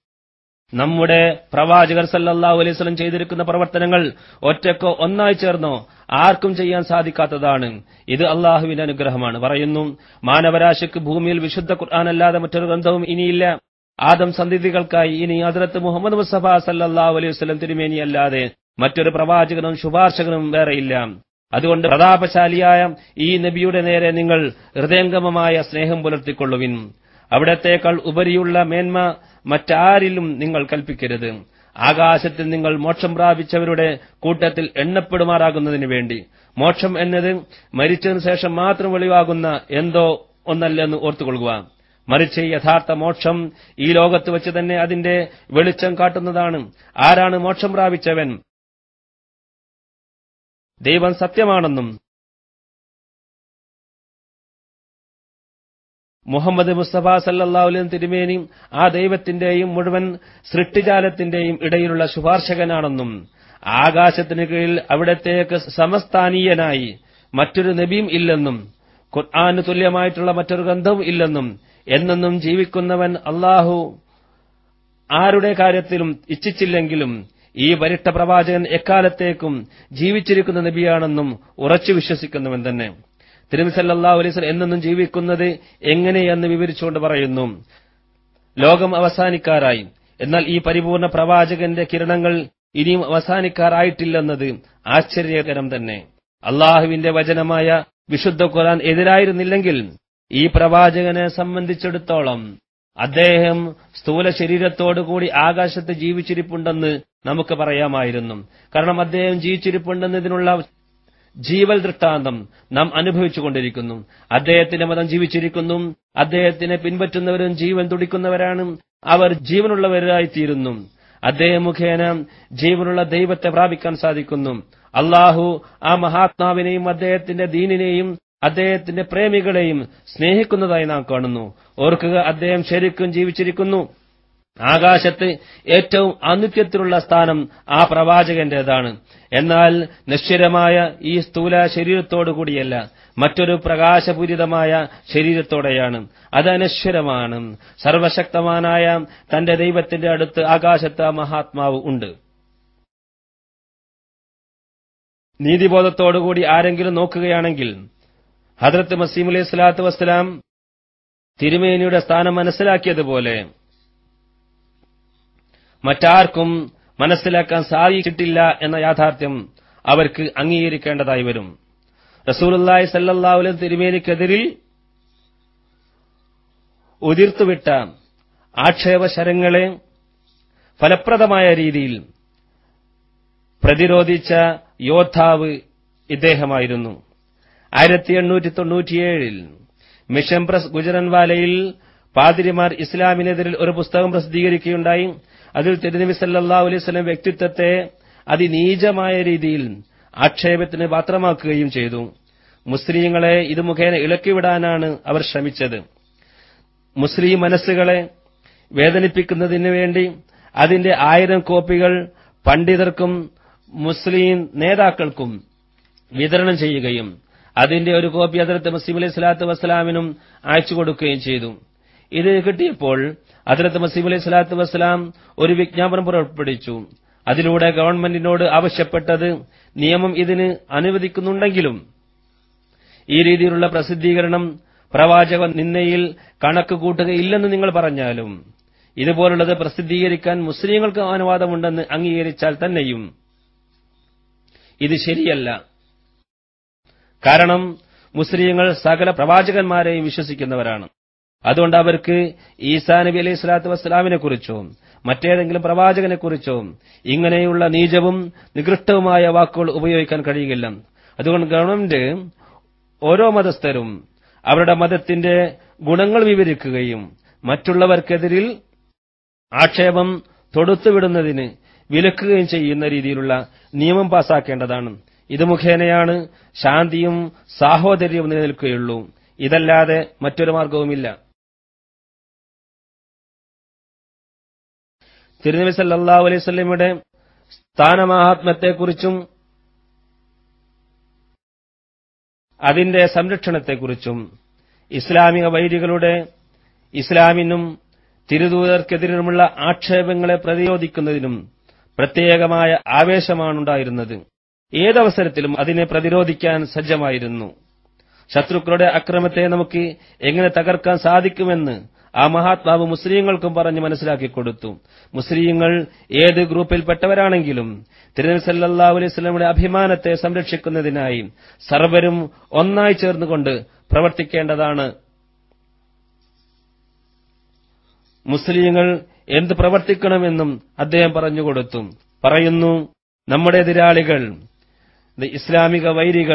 നമ്മുടെ പ്രവാചകർ സല്ലല്ലാഹു അലൈഹി വസല്ലം ചെയ്തിരിക്കുന്ന പ്രവർത്തനങ്ങൾ ഒറ്റക്കോ ഒന്നായി ചേർന്നോ ആർക്കും ചെയ്യാൻ സാധിക്കാത്തതാണ് ഇത് അള്ളാഹുവിന്റെ അനുഗ്രഹമാണ് പറയുന്നു മാനവരാശിക്ക് ഭൂമിയിൽ വിശുദ്ധ ഖുർആൻ അല്ലാതെ മറ്റൊരു ഗ്രന്ഥവും ഇനിയില്ല ആദം സന്ധിതികൾക്കായി ഇനി ഹദ്രത്ത് മുഹമ്മദ് മുസ്തഫ സല്ലല്ലാഹു അലൈഹി വസല്ലം തിരുമേനി അല്ലാതെ മറ്റൊരു പ്രവാചകനും ശുപാർശകനും വേറെയില്ല അതുകൊണ്ട് പ്രതാപശാലിയായ ഈ നബിയുടെ നേരെ നിങ്ങൾ ഹൃദയംഗമമായ സ്നേഹം പുലർത്തിക്കൊള്ളുവിൻ അവിടത്തേക്കാൾ ഉപരിയുള്ള മേന്മ മറ്റാരിലും നിങ്ങൾ കൽപ്പിക്കരുത് ആകാശത്തിൽ നിങ്ങൾ മോക്ഷം പ്രാപിച്ചവരുടെ കൂട്ടത്തിൽ എണ്ണപ്പെടുമാറാകുന്നതിന് വേണ്ടി മോക്ഷം എന്നത് മരിച്ചതിനു ശേഷം മാത്രം വെളിവാകുന്ന എന്തോ ഒന്നല്ലെന്ന് ഓർത്തുകൊള്ളുക മറിച്ച് യഥാർത്ഥ മോക്ഷം ഈ ലോകത്ത് വെച്ച് തന്നെ അതിന്റെ വെളിച്ചം കാട്ടുന്നതാണ് ആരാണ് മോക്ഷം പ്രാപിച്ചവൻ ദൈവം സത്യമാണെന്നും മുഹമ്മദ് മുസ്തഫ സല്ലാഹുലിൻ തിരുമേനി ആ ദൈവത്തിന്റെയും മുഴുവൻ സൃഷ്ടിജാലത്തിന്റെയും ഇടയിലുള്ള ശുപാർശകനാണെന്നും ആകാശത്തിന് കീഴിൽ അവിടത്തേക്ക് സമസ്ഥാനീയനായി മറ്റൊരു നബിയും ഇല്ലെന്നും ഖുർആാന് തുല്യമായിട്ടുള്ള മറ്റൊരു ഗ്രന്ഥവും ഇല്ലെന്നും എന്നെന്നും ജീവിക്കുന്നവൻ അള്ളാഹു ആരുടെ കാര്യത്തിലും ഇച്ഛിച്ചില്ലെങ്കിലും ഈ വരിട്ട പ്രവാചകൻ എക്കാലത്തേക്കും ജീവിച്ചിരിക്കുന്ന നബിയാണെന്നും ഉറച്ചു വിശ്വസിക്കുന്നവൻ തന്നെ തിരുമിസല്ലാ അലൈസ് എന്നെന്നും ജീവിക്കുന്നത് എങ്ങനെയെന്ന് വിവരിച്ചുകൊണ്ട് പറയുന്നു ലോകം അവസാനിക്കാറായി എന്നാൽ ഈ പരിപൂർണ പ്രവാചകന്റെ കിരണങ്ങൾ ഇനിയും അവസാനിക്കാറായിട്ടില്ലെന്നത് ആശ്ചര്യകരം തന്നെ അള്ളാഹുവിന്റെ വചനമായ വിശുദ്ധ ഖുർആൻ എതിരായിരുന്നില്ലെങ്കിൽ ഈ പ്രവാചകനെ സംബന്ധിച്ചിടത്തോളം അദ്ദേഹം സ്ഥൂല ശരീരത്തോടുകൂടി ആകാശത്ത് ജീവിച്ചിരിപ്പുണ്ടെന്ന് നമുക്ക് പറയാമായിരുന്നു കാരണം അദ്ദേഹം ജീവിച്ചിരിപ്പുണ്ടെന്നതിനുള്ള ജീവൽ ദൃഷ്ടാന്തം നാം അനുഭവിച്ചുകൊണ്ടിരിക്കുന്നു അദ്ദേഹത്തിന്റെ മതം ജീവിച്ചിരിക്കുന്നു അദ്ദേഹത്തിനെ പിൻപറ്റുന്നവരും ജീവൻ തുടിക്കുന്നവരാണ് അവർ ജീവനുള്ളവരായിത്തീരുന്നു അദ്ദേഹം മുഖേന ജീവനുള്ള ദൈവത്തെ പ്രാപിക്കാൻ സാധിക്കുന്നു അള്ളാഹു ആ മഹാത്മാവിനെയും അദ്ദേഹത്തിന്റെ ദീനിനെയും അദ്ദേഹത്തിന്റെ പ്രേമികളെയും സ്നേഹിക്കുന്നതായി നാം കാണുന്നു ഓർക്കുക അദ്ദേഹം ശരിക്കും ജീവിച്ചിരിക്കുന്നു ആകാശത്ത് ഏറ്റവും അനിത്യത്തിലുള്ള സ്ഥാനം ആ പ്രവാചകന്റേതാണ് എന്നാൽ നശ്വരമായ ഈ സ്ഥൂല ശരീരത്തോടുകൂടിയല്ല മറ്റൊരു പ്രകാശപൂരിതമായ ശരീരത്തോടെയാണ് അത് അനശ്വരമാണ് സർവശക്തമാനായ തന്റെ ദൈവത്തിന്റെ അടുത്ത് ആകാശത്ത് ആ മഹാത്മാവ് ഉണ്ട് നീതിബോധത്തോടുകൂടി ആരെങ്കിലും നോക്കുകയാണെങ്കിൽ ഹദ്രത്ത് മസീം അലൈഹി സ്വലാത്തു വസ്സലാം തിരുമേനിയുടെ സ്ഥാനം മനസ്സിലാക്കിയതുപോലെ മറ്റാർക്കും മനസ്സിലാക്കാൻ സാധിച്ചിട്ടില്ല എന്ന യാഥാർത്ഥ്യം അവർക്ക് അംഗീകരിക്കേണ്ടതായി വരും റസൂലുല്ലായി സല്ലാഹുലും തിരുമേനിക്കെതിരിൽ ഉതിർത്തുവിട്ട ആക്ഷേപശരങ്ങളെ ഫലപ്രദമായ രീതിയിൽ പ്രതിരോധിച്ച യോദ്ധാവ് ഇദ്ദേഹമായിരുന്നു ആയിരത്തി എണ്ണൂറ്റി തൊണ്ണൂറ്റിയേഴിൽ മിഷൻ പ്രസ് ഗുജറൻവാലയിൽ പാതിരിമാർ ഇസ്ലാമിനെതിരിൽ ഒരു പുസ്തകം പ്രസിദ്ധീകരിക്കുകയുണ്ടായി അതിൽ തിരുനബി സല്ലാ അലൈവലം വ്യക്തിത്വത്തെ അതിനീചമായ രീതിയിൽ ആക്ഷേപത്തിന് പാത്രമാക്കുകയും ചെയ്തു മുസ്ലിങ്ങളെ ഇത് മുഖേന ഇളക്കിവിടാനാണ് അവർ ശ്രമിച്ചത് മുസ്ലിം മനസ്സുകളെ വേദനിപ്പിക്കുന്നതിന് വേണ്ടി അതിന്റെ ആയിരം കോപ്പികൾ പണ്ഡിതർക്കും മുസ്ലിം നേതാക്കൾക്കും വിതരണം ചെയ്യുകയും അതിന്റെ ഒരു കോപ്പി അതിർത്ത് മസീം അലൈഹി സ്വലാത്തു വസ്സലാമിനും അയച്ചു കൊടുക്കുകയും ചെയ്തു ഇത് കിട്ടിയപ്പോൾ അതിർത്ത് മസീം അലൈഹി സ്വലാത്തു വസ്സലാം ഒരു വിജ്ഞാപനം പുറപ്പെടുവിച്ചു അതിലൂടെ ഗവൺമെന്റിനോട് ആവശ്യപ്പെട്ടത് നിയമം ഇതിന് അനുവദിക്കുന്നുണ്ടെങ്കിലും ഈ രീതിയിലുള്ള പ്രസിദ്ധീകരണം പ്രവാചക നിന്നയിൽ കണക്ക് കൂട്ടുകയില്ലെന്ന് നിങ്ങൾ പറഞ്ഞാലും ഇതുപോലുള്ളത് പ്രസിദ്ധീകരിക്കാൻ മുസ്ലിങ്ങൾക്ക് അനുവാദമുണ്ടെന്ന് അംഗീകരിച്ചാൽ തന്നെയും ഇത് ശരിയല്ല കാരണം മുസ്ലിങ്ങൾ സകല പ്രവാചകന്മാരെയും വിശ്വസിക്കുന്നവരാണ് അതുകൊണ്ട് അവർക്ക് ഈസാ നബി അലൈഹി സ്വലാത്തു വസ്സലാമിനെ കുറിച്ചോ മറ്റേതെങ്കിലും പ്രവാചകനെ കുറിച്ചോ ഇങ്ങനെയുള്ള നീചവും നികൃഷ്ടവുമായ വാക്കുകൾ ഉപയോഗിക്കാൻ കഴിയുകയില്ല അതുകൊണ്ട് ഗവൺമെന്റ് ഓരോ മതസ്ഥരും അവരുടെ മതത്തിന്റെ ഗുണങ്ങൾ വിവരിക്കുകയും മറ്റുള്ളവർക്കെതിരിൽ ആക്ഷേപം തൊടുത്തുവിടുന്നതിന് വിലക്കുകയും ചെയ്യുന്ന രീതിയിലുള്ള നിയമം പാസാക്കേണ്ടതാണ് ഇത് മുഖേനയാണ് ശാന്തിയും സാഹോദര്യവും നിലനിൽക്കുകയുള്ളൂ ഇതല്ലാതെ മറ്റൊരു മാർഗവുമില്ല തിരുനബി സല്ലാ അലൈഹി സ്വലമിയുടെ സ്ഥാനമാഹാത്മ്യത്തെക്കുറിച്ചും അതിന്റെ സംരക്ഷണത്തെക്കുറിച്ചും ഇസ്ലാമിക വൈരികളുടെ ഇസ്ലാമിനും തിരുദൂതർക്കെതിരുമുള്ള ആക്ഷേപങ്ങളെ പ്രതിരോധിക്കുന്നതിനും പ്രത്യേകമായ ആവേശമാണുണ്ടായിരുന്നത് ഏതവസരത്തിലും അതിനെ പ്രതിരോധിക്കാൻ സജ്ജമായിരുന്നു ശത്രുക്കളുടെ അക്രമത്തെ നമുക്ക് എങ്ങനെ തകർക്കാൻ സാധിക്കുമെന്ന് ആ മഹാത്മാവ് മുസ്ലിങ്ങൾക്കും പറഞ്ഞ് മനസ്സിലാക്കി കൊടുത്തു മുസ്ലിങ്ങൾ ഏത് ഗ്രൂപ്പിൽപ്പെട്ടവരാണെങ്കിലും തിരുനബി സല്ലാ അലൈഹി സ്വലമിയുടെ അഭിമാനത്തെ സംരക്ഷിക്കുന്നതിനായി സർവരും ഒന്നായി ചേർന്നുകൊണ്ട് പ്രവർത്തിക്കേണ്ടതാണ് മുസ്ലിങ്ങൾ എന്ത് പ്രവർത്തിക്കണമെന്നും അദ്ദേഹം പറഞ്ഞുകൊടുത്തു പറയുന്നു നമ്മുടെ എതിരാളികൾ ഇത് ഇസ്ലാമിക വൈരികൾ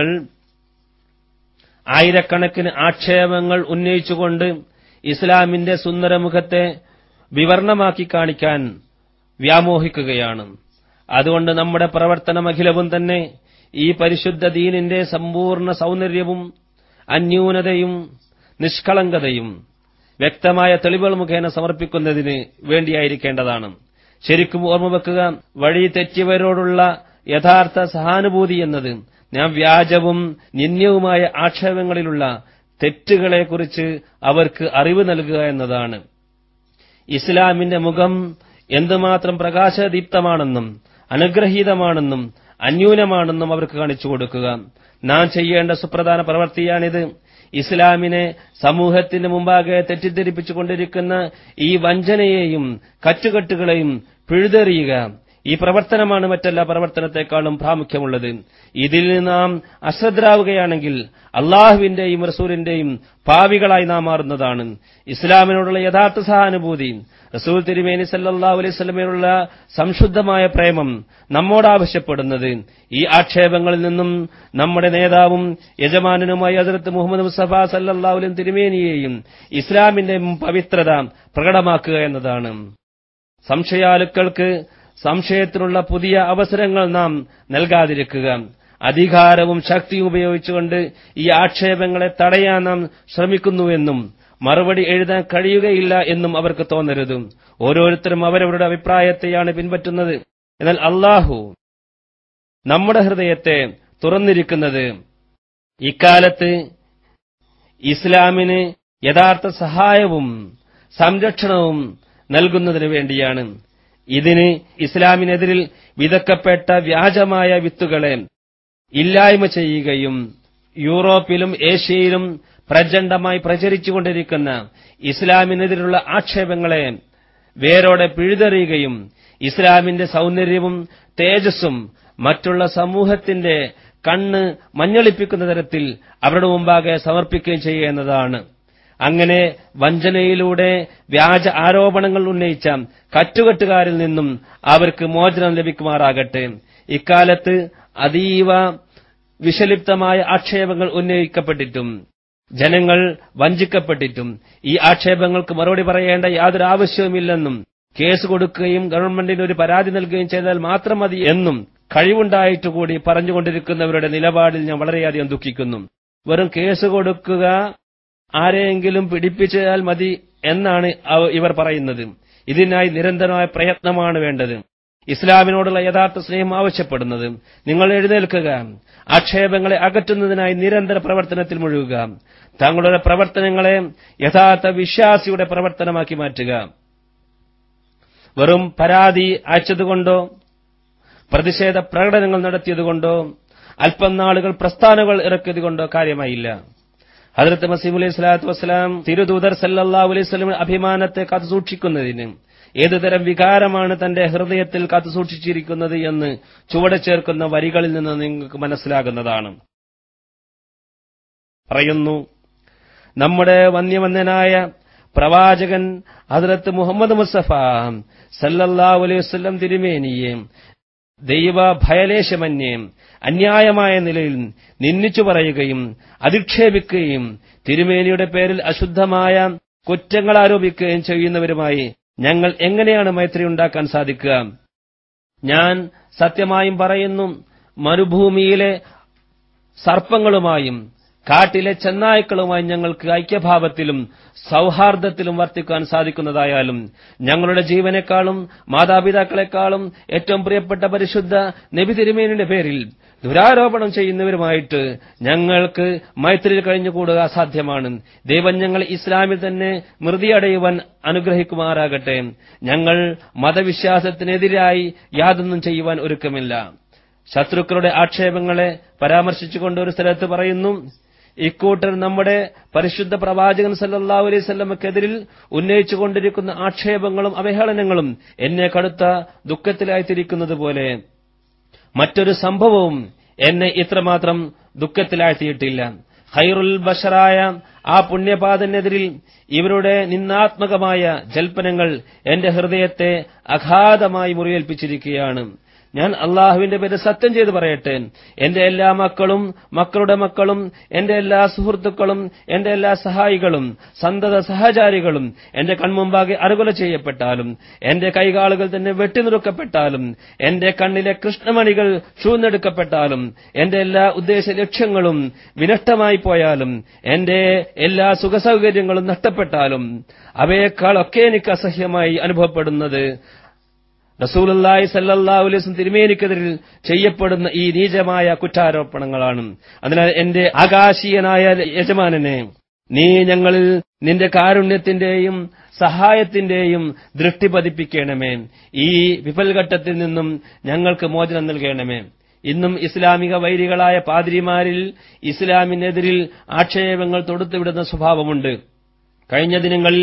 ആയിരക്കണക്കിന് ആക്ഷേപങ്ങൾ ഉന്നയിച്ചുകൊണ്ട് ഇസ്ലാമിന്റെ സുന്ദരമുഖത്തെ വിവർണമാക്കി കാണിക്കാൻ വ്യാമോഹിക്കുകയാണ് അതുകൊണ്ട് നമ്മുടെ പ്രവർത്തനമഖിലവും തന്നെ ഈ പരിശുദ്ധ ദീനിന്റെ സമ്പൂർണ്ണ സൗന്ദര്യവും അന്യൂനതയും നിഷ്കളങ്കതയും വ്യക്തമായ തെളിവുകൾ മുഖേന സമർപ്പിക്കുന്നതിന് വേണ്ടിയായിരിക്കേണ്ടതാണ് ശരിക്കും ഓർമ്മ വെക്കുക വഴി തെറ്റിയവരോടുള്ള യഥാർത്ഥ സഹാനുഭൂതി എന്നത് ഞാൻ വ്യാജവും നിന്ദ്യവുമായ ആക്ഷേപങ്ങളിലുള്ള തെറ്റുകളെക്കുറിച്ച് അവർക്ക് അറിവ് നൽകുക എന്നതാണ് ഇസ്ലാമിന്റെ മുഖം എന്തുമാത്രം പ്രകാശദീപ്തമാണെന്നും അനുഗ്രഹീതമാണെന്നും അന്യൂനമാണെന്നും അവർക്ക് കാണിച്ചു കൊടുക്കുക നാം ചെയ്യേണ്ട സുപ്രധാന പ്രവൃത്തിയാണിത് ഇസ്ലാമിനെ സമൂഹത്തിന്റെ മുമ്പാകെ തെറ്റിദ്ധരിപ്പിച്ചുകൊണ്ടിരിക്കുന്ന ഈ വഞ്ചനയെയും കറ്റുകെട്ടുകളെയും പിഴുതെറിയുക ഈ പ്രവർത്തനമാണ് മറ്റെല്ലാ പ്രവർത്തനത്തെക്കാളും പ്രാമുഖ്യമുള്ളത് ഇതിൽ നാം അശ്രദ്ധരാവുകയാണെങ്കിൽ അള്ളാഹുവിന്റെയും റസൂലിന്റെയും പാവികളായി നാം മാറുന്നതാണ് ഇസ്ലാമിനോടുള്ള യഥാർത്ഥ സഹാനുഭൂതി റസൂൽ തിരുമേനി സല്ലാഹു അലൈഹി സ്വലമയോടുള്ള സംശുദ്ധമായ പ്രേമം നമ്മോട് ആവശ്യപ്പെടുന്നത് ഈ ആക്ഷേപങ്ങളിൽ നിന്നും നമ്മുടെ നേതാവും യജമാനനുമായ അതിർത്ത് മുഹമ്മദ് മുസ്തഫ സല്ലാഹുലും തിരുമേനിയെയും ഇസ്ലാമിന്റെ പവിത്രത പ്രകടമാക്കുക എന്നതാണ് സംശയാലുക്കൾക്ക് സംശയത്തിനുള്ള പുതിയ അവസരങ്ങൾ നാം നൽകാതിരിക്കുക അധികാരവും ശക്തിയും ഉപയോഗിച്ചുകൊണ്ട് ഈ ആക്ഷേപങ്ങളെ തടയാൻ നാം ശ്രമിക്കുന്നുവെന്നും മറുപടി എഴുതാൻ കഴിയുകയില്ല എന്നും അവർക്ക് തോന്നരുത് ഓരോരുത്തരും അവരവരുടെ അഭിപ്രായത്തെയാണ് പിൻപറ്റുന്നത് എന്നാൽ അള്ളാഹു നമ്മുടെ ഹൃദയത്തെ തുറന്നിരിക്കുന്നത് ഇക്കാലത്ത് ഇസ്ലാമിന് യഥാർത്ഥ സഹായവും സംരക്ഷണവും നൽകുന്നതിന് വേണ്ടിയാണ് ഇതിന് ഇസ്ലാമിനെതിരിൽ വിതക്കപ്പെട്ട വ്യാജമായ വിത്തുകളെ ഇല്ലായ്മ ചെയ്യുകയും യൂറോപ്പിലും ഏഷ്യയിലും പ്രചണ്ഡമായി പ്രചരിച്ചുകൊണ്ടിരിക്കുന്ന ഇസ്ലാമിനെതിരുള്ള ആക്ഷേപങ്ങളെ വേരോടെ പിഴുതെറിയുകയും ഇസ്ലാമിന്റെ സൗന്ദര്യവും തേജസ്സും മറ്റുള്ള സമൂഹത്തിന്റെ കണ്ണ് മഞ്ഞളിപ്പിക്കുന്ന തരത്തിൽ അവരുടെ മുമ്പാകെ സമർപ്പിക്കുകയും ചെയ്യുക എന്നതാണ് അങ്ങനെ വഞ്ചനയിലൂടെ വ്യാജ ആരോപണങ്ങൾ ഉന്നയിച്ച കറ്റുകെട്ടുകാരിൽ നിന്നും അവർക്ക് മോചനം ലഭിക്കുമാറാകട്ടെ ഇക്കാലത്ത് അതീവ വിഷലിപ്തമായ ആക്ഷേപങ്ങൾ ഉന്നയിക്കപ്പെട്ടിട്ടും ജനങ്ങൾ വഞ്ചിക്കപ്പെട്ടിട്ടും ഈ ആക്ഷേപങ്ങൾക്ക് മറുപടി പറയേണ്ട യാതൊരു ആവശ്യവുമില്ലെന്നും കേസ് കൊടുക്കുകയും ഗവൺമെന്റിന് ഒരു പരാതി നൽകുകയും ചെയ്താൽ മാത്രം മതി എന്നും കഴിവുണ്ടായിട്ടുകൂടി പറഞ്ഞുകൊണ്ടിരിക്കുന്നവരുടെ നിലപാടിൽ ഞാൻ വളരെയധികം ദുഃഖിക്കുന്നു വെറും കേസ് കൊടുക്കുക ആരെയെങ്കിലും പിടിപ്പിച്ചാൽ മതി എന്നാണ് ഇവർ പറയുന്നത് ഇതിനായി നിരന്തരമായ പ്രയത്നമാണ് വേണ്ടത് ഇസ്ലാമിനോടുള്ള യഥാർത്ഥ സ്നേഹം ആവശ്യപ്പെടുന്നത് നിങ്ങൾ എഴുന്നേൽക്കുക ആക്ഷേപങ്ങളെ അകറ്റുന്നതിനായി നിരന്തര പ്രവർത്തനത്തിൽ മുഴുകുക തങ്ങളുടെ പ്രവർത്തനങ്ങളെ യഥാർത്ഥ വിശ്വാസിയുടെ പ്രവർത്തനമാക്കി മാറ്റുക വെറും പരാതി അയച്ചതുകൊണ്ടോ പ്രതിഷേധ പ്രകടനങ്ങൾ നടത്തിയതുകൊണ്ടോ അല്പം നാളുകൾ പ്രസ്ഥാനങ്ങൾ ഇറക്കിയതുകൊണ്ടോ കാര്യമായില്ല ഹജറത്ത് മസീം അലൈഹി സ്വലാത്തു വസ്സലാം തിരുദൂതർ സല്ലാഹു അലൈഹി സ്വലം അഭിമാനത്തെ കാത്തുസൂക്ഷിക്കുന്നതിന് ഏതുതരം വികാരമാണ് തന്റെ ഹൃദയത്തിൽ കാത്തുസൂക്ഷിച്ചിരിക്കുന്നത് എന്ന് ചുവടെ ചേർക്കുന്ന വരികളിൽ നിന്ന് നിങ്ങൾക്ക് മനസ്സിലാകുന്നതാണ് പറയുന്നു നമ്മുടെ വന്യമന്യനായ പ്രവാചകൻ ഹജറത്ത് മുഹമ്മദ് മുസ്തഫ സല്ലല്ലാഹു അലൈഹി വസല്ലം തിരുമേനിയെ ദൈവ ഭയലേശമന്യേ അന്യായമായ നിലയിൽ നിന്ദിച്ചു പറയുകയും അധിക്ഷേപിക്കുകയും തിരുമേനിയുടെ പേരിൽ അശുദ്ധമായ കുറ്റങ്ങൾ ആരോപിക്കുകയും ചെയ്യുന്നവരുമായി ഞങ്ങൾ എങ്ങനെയാണ് മൈത്രി ഉണ്ടാക്കാൻ സാധിക്കുക ഞാൻ സത്യമായും പറയുന്നു മരുഭൂമിയിലെ സർപ്പങ്ങളുമായും കാട്ടിലെ ചെന്നായ്ക്കളുമായി ഞങ്ങൾക്ക് ഐക്യഭാവത്തിലും സൗഹാർദ്ദത്തിലും വർത്തിക്കാൻ സാധിക്കുന്നതായാലും ഞങ്ങളുടെ ജീവനേക്കാളും മാതാപിതാക്കളെക്കാളും ഏറ്റവും പ്രിയപ്പെട്ട പരിശുദ്ധ നബി തിരുമേനിയുടെ പേരിൽ ദുരാരോപണം ചെയ്യുന്നവരുമായിട്ട് ഞങ്ങൾക്ക് മൈത്രിയിൽ കഴിഞ്ഞുകൂടുക അസാധ്യമാണ് ദൈവം ഞങ്ങൾ ഇസ്ലാമിൽ തന്നെ മൃതിയടയുവാൻ അനുഗ്രഹിക്കുമാറാകട്ടെ ഞങ്ങൾ മതവിശ്വാസത്തിനെതിരായി യാതൊന്നും ചെയ്യുവാൻ ഒരുക്കമില്ല ശത്രുക്കളുടെ ആക്ഷേപങ്ങളെ പരാമർശിച്ചുകൊണ്ട് ഒരു സ്ഥലത്ത് പറയുന്നു ഇക്കൂട്ടർ നമ്മുടെ പരിശുദ്ധ പ്രവാചകൻ സല്ലല്ലാഹു അലൈഹി സ്വല്ലമക്കെതിരിൽ ഉന്നയിച്ചുകൊണ്ടിരിക്കുന്ന ആക്ഷേപങ്ങളും അവഹേളനങ്ങളും എന്നെ കടുത്ത ദുഃഖത്തിലായിത്തിരിക്കുന്നത് പോലെ മറ്റൊരു സംഭവവും എന്നെ ഇത്രമാത്രം ദുഃഖത്തിലാഴ്ത്തിയിട്ടില്ല ഖൈറുൽ ബഷറായ ആ പുണ്യപാതനെതിരിൽ ഇവരുടെ നിന്നാത്മകമായ ജൽപ്പനങ്ങൾ എന്റെ ഹൃദയത്തെ അഗാധമായി മുറിവേൽപ്പിച്ചിരിക്കുകയാണ് ഞാൻ അള്ളാഹുവിന്റെ പേര് സത്യം ചെയ്ത് പറയട്ടെ എന്റെ എല്ലാ മക്കളും മക്കളുടെ മക്കളും എന്റെ എല്ലാ സുഹൃത്തുക്കളും എന്റെ എല്ലാ സഹായികളും സന്തത സഹചാരികളും എന്റെ കൺമുമ്പാകെ അറുകൊല ചെയ്യപ്പെട്ടാലും എന്റെ കൈകാലുകൾ തന്നെ വെട്ടിനുറുക്കപ്പെട്ടാലും എന്റെ കണ്ണിലെ കൃഷ്ണമണികൾ ചൂന്നെടുക്കപ്പെട്ടാലും എന്റെ എല്ലാ ഉദ്ദേശ ലക്ഷ്യങ്ങളും വിനഷ്ടമായി പോയാലും എന്റെ എല്ലാ സുഖസൗകര്യങ്ങളും നഷ്ടപ്പെട്ടാലും അവയേക്കാളൊക്കെ എനിക്ക് അസഹ്യമായി അനുഭവപ്പെടുന്നത് റസൂലല്ലായി സല്ലല്ലാഹു അലൈഹി വസല്ലം തിരുമേനിക്കെതിരിൽ ചെയ്യപ്പെടുന്ന ഈ നീചമായ കുറ്റാരോപണങ്ങളാണ് അതിനാൽ എന്റെ ആകാശീയനായ യജമാനനെ നീ ഞങ്ങളിൽ നിന്റെ കാരുണ്യത്തിന്റെയും സഹായത്തിന്റെയും ദൃഷ്ടി പതിപ്പിക്കണമേ ഈ വിഫൽഘട്ടത്തിൽ നിന്നും ഞങ്ങൾക്ക് മോചനം നൽകണമേ ഇന്നും ഇസ്ലാമിക വൈരികളായ പാതിരിമാരിൽ ഇസ്ലാമിനെതിരിൽ ആക്ഷേപങ്ങൾ തൊടുത്തുവിടുന്ന സ്വഭാവമുണ്ട് കഴിഞ്ഞ ദിനങ്ങളിൽ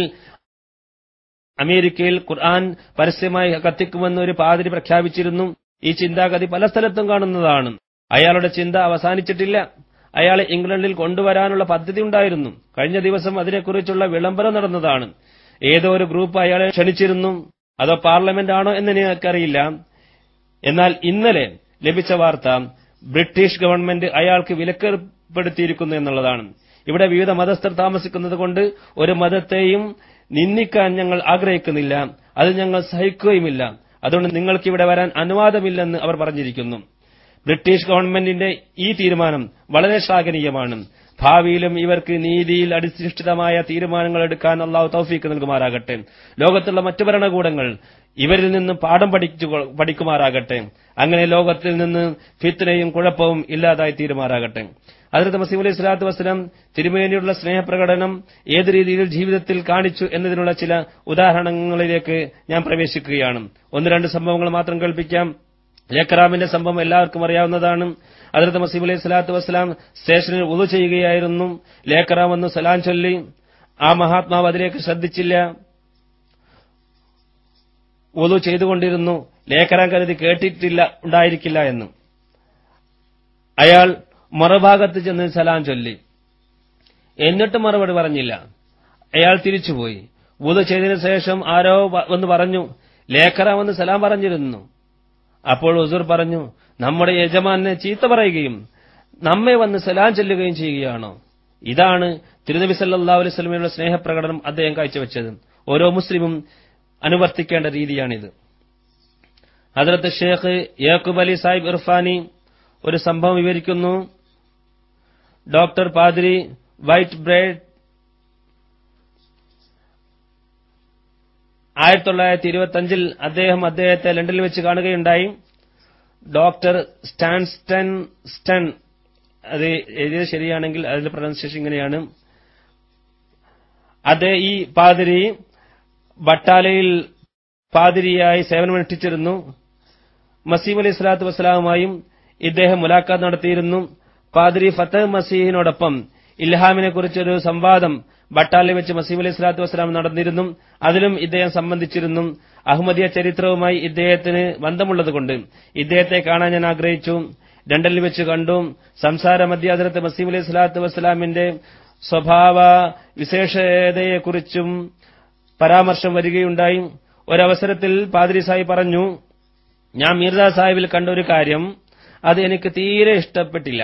അമേരിക്കയിൽ ഖുർആൻ പരസ്യമായി കത്തിക്കുമെന്ന് ഒരു പാതിരി പ്രഖ്യാപിച്ചിരുന്നു ഈ ചിന്താഗതി പല സ്ഥലത്തും കാണുന്നതാണ് അയാളുടെ ചിന്ത അവസാനിച്ചിട്ടില്ല അയാളെ ഇംഗ്ലണ്ടിൽ കൊണ്ടുവരാനുള്ള പദ്ധതി ഉണ്ടായിരുന്നു കഴിഞ്ഞ ദിവസം അതിനെക്കുറിച്ചുള്ള വിളംബരം നടന്നതാണ് ഏതോ ഒരു ഗ്രൂപ്പ് അയാളെ ക്ഷണിച്ചിരുന്നു അതോ പാർലമെന്റ് ആണോ എന്ന് എനിക്കറിയില്ല എന്നാൽ ഇന്നലെ ലഭിച്ച വാർത്ത ബ്രിട്ടീഷ് ഗവൺമെന്റ് അയാൾക്ക് വിലക്കേർപ്പെടുത്തിയിരിക്കുന്നു എന്നുള്ളതാണ് ഇവിടെ വിവിധ മതസ്ഥർ താമസിക്കുന്നത് കൊണ്ട് ഒരു മതത്തെയും നിന്ദിക്കാൻ ഞങ്ങൾ ആഗ്രഹിക്കുന്നില്ല അത് ഞങ്ങൾ സഹിക്കുകയുമില്ല അതുകൊണ്ട് നിങ്ങൾക്ക് ഇവിടെ വരാൻ അനുവാദമില്ലെന്ന് അവർ പറഞ്ഞിരിക്കുന്നു ബ്രിട്ടീഷ് ഗവൺമെന്റിന്റെ ഈ തീരുമാനം വളരെ ശ്ലാഘനീയമാണ് ഭാവിയിലും ഇവർക്ക് നീതിയിൽ അടിധിഷ്ഠിതമായ തീരുമാനങ്ങൾ എടുക്കാൻ അള്ളാഹു തൗഫീക്ക് നൽകുമാറാകട്ടെ ലോകത്തുള്ള മറ്റു ഭരണകൂടങ്ങൾ ഇവരിൽ നിന്ന് പാഠം പഠിച്ചു പഠിക്കുമാറാകട്ടെ അങ്ങനെ ലോകത്തിൽ നിന്ന് ഫിത്തനയും കുഴപ്പവും ഇല്ലാതായി തീരുമാറാകട്ടെ അതിർത്ത് മസീം അലൈഹി സ്വലാത്തു വസ്സലാം തിരുമേനിയുള്ള സ്നേഹപ്രകടനം ഏത് രീതിയിൽ ജീവിതത്തിൽ കാണിച്ചു എന്നതിനുള്ള ചില ഉദാഹരണങ്ങളിലേക്ക് ഞാൻ പ്രവേശിക്കുകയാണ് ഒന്ന് രണ്ട് സംഭവങ്ങൾ മാത്രം കേൾപ്പിക്കാം ലേഖറാമിന്റെ സംഭവം എല്ലാവർക്കും അറിയാവുന്നതാണ് അതിർത്ത് മസീം അലൈഹി സ്വലാത്തു വസ്സലാം സ്റ്റേഷനിൽ ഉതു ചെയ്യുകയായിരുന്നു ലേഖറാം വന്ന് സലാം ചൊല്ലി ആ മഹാത്മാവ് അതിലേക്ക് ശ്രദ്ധിച്ചില്ല ഉതു ചെയ്തുകൊണ്ടിരുന്നു ലേഖറാൻ കരുതി കേട്ടിട്ടില്ല ഉണ്ടായിരിക്കില്ല എന്ന് അയാൾ മറുഭാഗത്ത് ചെന്ന് സലാം ചൊല്ലി എന്നിട്ട് മറുപടി പറഞ്ഞില്ല അയാൾ തിരിച്ചുപോയി വുതു ചെയ്തതിനു ശേഷം ആരോ വന്ന് പറഞ്ഞു ലേഖറ വന്ന് സലാം പറഞ്ഞിരുന്നു അപ്പോൾ ഉസൂർ പറഞ്ഞു നമ്മുടെ യജമാനെ ചീത്ത പറയുകയും നമ്മെ വന്ന് സലാം ചെല്ലുകയും ചെയ്യുകയാണോ ഇതാണ് തിരുനബി സല്ലാ അലൈഹി സ്വലമയുടെ സ്നേഹപ്രകടനം അദ്ദേഹം കാഴ്ചവെച്ചത് ഓരോ മുസ്ലിമും അനുവർത്തിക്കേണ്ട രീതിയാണിത് ഹജറത്ത് ഷേഖ് യാക്കൂബ് അലി സാഹിബ് ഇർഫാനി ഒരു സംഭവം വിവരിക്കുന്നു ഡോക്ടർ പാതിരി വൈറ്റ് ബ്രേഡ് ആയിരത്തി തൊള്ളായിരത്തി ഇരുപത്തി അഞ്ചിൽ അദ്ദേഹം അദ്ദേഹത്തെ ലണ്ടനിൽ വെച്ച് കാണുകയുണ്ടായി ഡോക്ടർ സ്റ്റാൻസ്റ്റൺ സ്റ്റൺ അത് എഴുതിയത് ശരിയാണെങ്കിൽ അതിന്റെ പ്രൊനൗൺസിയേഷൻ ഇങ്ങനെയാണ് അതേ ഈ പാതിരി ബട്ടാലയിൽ പാതിരിയായി സേവനമനുഷ്ഠിച്ചിരുന്നു മസീം അലൈഹി സ്വലാത്തു വസ്സലാമുമായും ഇദ്ദേഹം മുലാഖാത്ത് നടത്തിയിരുന്നു പാതിരി ഫത്തഹ് മസീഹിനോടൊപ്പം ഇൽഹാമിനെ കുറിച്ചൊരു സംവാദം ബട്ടാലിൽ വെച്ച് മസീം അലൈഹി സ്വലാത്തു വസ്സലാം നടന്നിരുന്നു അതിലും ഇദ്ദേഹം സംബന്ധിച്ചിരുന്നു അഹമ്മദിയ ചരിത്രവുമായി ഇദ്ദേഹത്തിന് ബന്ധമുള്ളതുകൊണ്ട് ഇദ്ദേഹത്തെ കാണാൻ ഞാൻ ആഗ്രഹിച്ചു ലണ്ടനിൽ വെച്ച് കണ്ടു സംസാര മധ്യാതിരത്ത് മസീം അലൈഹി സ്വലാത്തു വസ്സലാമിന്റെ സ്വഭാവ വിശേഷതയെക്കുറിച്ചും പരാമർശം വരികയുണ്ടായി ഒരവസരത്തിൽ പാതിരി സാഹിബ് പറഞ്ഞു ഞാൻ മീർജ സാഹിബിൽ കണ്ട ഒരു കാര്യം അത് എനിക്ക് തീരെ ഇഷ്ടപ്പെട്ടില്ല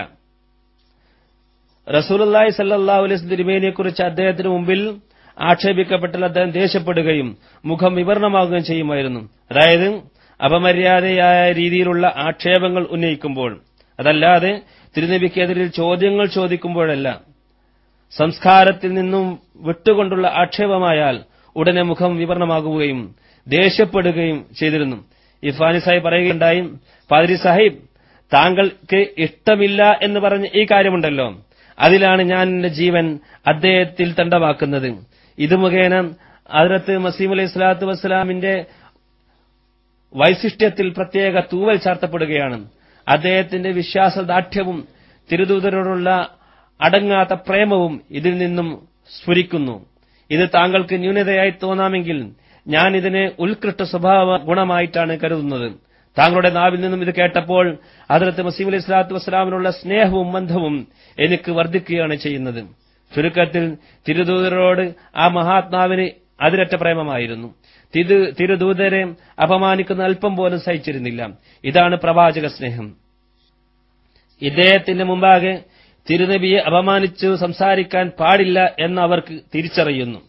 റസൂലി സല്ലാഹു അലൈസ് തിരുമേനിയെക്കുറിച്ച് അദ്ദേഹത്തിന് മുമ്പിൽ ആക്ഷേപിക്കപ്പെട്ടാൽ അദ്ദേഹം ദേഷ്യപ്പെടുകയും മുഖം വിവരണമാകുകയും ചെയ്യുമായിരുന്നു അതായത് അപമര്യാദയായ രീതിയിലുള്ള ആക്ഷേപങ്ങൾ ഉന്നയിക്കുമ്പോൾ അതല്ലാതെ തിരുനബിക്കെതിരിൽ ചോദ്യങ്ങൾ ചോദിക്കുമ്പോഴല്ല സംസ്കാരത്തിൽ നിന്നും വിട്ടുകൊണ്ടുള്ള ആക്ഷേപമായാൽ ഉടനെ മുഖം വിവരണമാകുകയും ദേഷ്യപ്പെടുകയും ചെയ്തിരുന്നു ഇഫാനി സാഹിബ് പറയുകയുണ്ടായി പാതിരി സാഹിബ് താങ്കൾക്ക് ഇഷ്ടമില്ല എന്ന് പറഞ്ഞ ഈ കാര്യമുണ്ടല്ലോ അതിലാണ് ഞാൻ എന്റെ ജീവൻ അദ്ദേഹത്തിൽ തണ്ടമാക്കുന്നത് ഇത് മുഖേന അതിരത്ത് മസീം അലൈഹി സ്വലാത്തു വസ്സലാമിന്റെ വൈശിഷ്ട്യത്തിൽ പ്രത്യേക തൂവൽ ചാർത്തപ്പെടുകയാണ് അദ്ദേഹത്തിന്റെ വിശ്വാസദാർഢ്യവും തിരുദൂതരോടുള്ള അടങ്ങാത്ത പ്രേമവും ഇതിൽ നിന്നും സ്ഫുരിക്കുന്നു ഇത് താങ്കൾക്ക് ന്യൂനതയായി തോന്നാമെങ്കിൽ ഞാൻ ഇതിനെ ഉത്കൃഷ്ട സ്വഭാവ ഗുണമായിട്ടാണ് കരുതുന്നത് താങ്കളുടെ നാവിൽ നിന്നും ഇത് കേട്ടപ്പോൾ അതിർത്ത് മസീം അലൈഹി സ്വലാത്തു വസ്സലാമിനുള്ള സ്നേഹവും ബന്ധവും എനിക്ക് വർദ്ധിക്കുകയാണ് ചെയ്യുന്നത് ചുരുക്കത്തിൽ തിരുദൂതരോട് ആ മഹാത്മാവിന് അതിരറ്റ പ്രേമമായിരുന്നു തിരു- തിരുദൂതരെ അപമാനിക്കുന്ന അല്പം പോലും സഹിച്ചിരുന്നില്ല ഇതാണ് പ്രവാചക സ്നേഹം ഇദ്ദേഹത്തിന്റെ മുമ്പാകെ തിരുനബിയെ അപമാനിച്ചു സംസാരിക്കാൻ പാടില്ല എന്ന് അവർക്ക് തിരിച്ചറിയുന്നു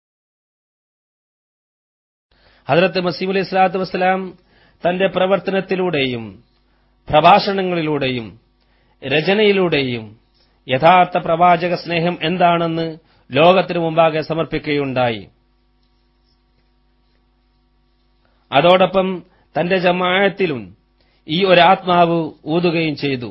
ഹജറത്ത് മസീം അലൈഹി സ്വലാത്തു വസ്സലാം തന്റെ പ്രവർത്തനത്തിലൂടെയും പ്രഭാഷണങ്ങളിലൂടെയും രചനയിലൂടെയും യഥാർത്ഥ പ്രവാചക സ്നേഹം എന്താണെന്ന് ലോകത്തിനു മുമ്പാകെ സമർപ്പിക്കുകയുണ്ടായി അതോടൊപ്പം തന്റെ ജമായത്തിലും ഈ ഒരു ആത്മാവ് ഊതുകയും ചെയ്തു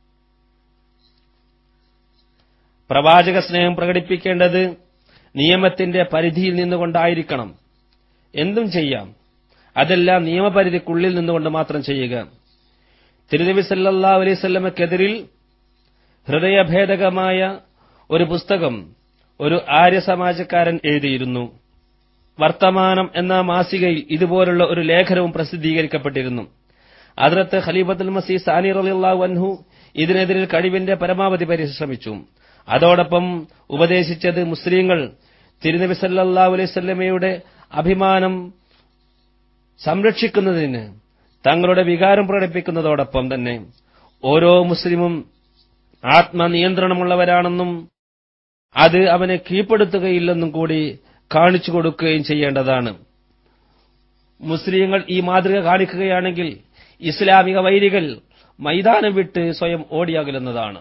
പ്രവാചക സ്നേഹം പ്രകടിപ്പിക്കേണ്ടത് നിയമത്തിന്റെ പരിധിയിൽ നിന്നുകൊണ്ടായിരിക്കണം എന്തും ചെയ്യാം അതെല്ലാം നിയമപരിധിക്കുള്ളിൽ നിന്നുകൊണ്ട് മാത്രം ചെയ്യുക തിരുനബി സല്ലാ അലൈവല്ലമക്കെതിരിൽ ഹൃദയഭേദകമായ ഒരു പുസ്തകം ഒരു ആര്യസമാജക്കാരൻ എഴുതിയിരുന്നു വർത്തമാനം എന്ന മാസികയിൽ ഇതുപോലുള്ള ഒരു ലേഖനവും പ്രസിദ്ധീകരിക്കപ്പെട്ടിരുന്നു അതിർത്ത് ഖലീഫത്തുൽ മസീ സാനി റളിയല്ലാഹു അൻഹു ഇതിനെതിരിൽ കഴിവിന്റെ പരമാവധി പരിശ്രമിച്ചു അതോടൊപ്പം ഉപദേശിച്ചത് മുസ്ലിങ്ങൾ തിരുനബി സല്ലല്ലാഹു അലൈഹി വസല്ലമയുടെ അഭിമാനം സംരക്ഷിക്കുന്നതിന് തങ്ങളുടെ വികാരം പ്രകടിപ്പിക്കുന്നതോടൊപ്പം തന്നെ ഓരോ മുസ്ലിമും ആത്മനിയന്ത്രണമുള്ളവരാണെന്നും അത് അവനെ കീഴ്പ്പെടുത്തുകയില്ലെന്നും കൂടി കാണിച്ചു കൊടുക്കുകയും ചെയ്യേണ്ടതാണ് മുസ്ലിങ്ങൾ ഈ മാതൃക കാണിക്കുകയാണെങ്കിൽ ഇസ്ലാമിക വൈരികൾ മൈതാനം വിട്ട് സ്വയം ഓടിയകലുന്നതാണ്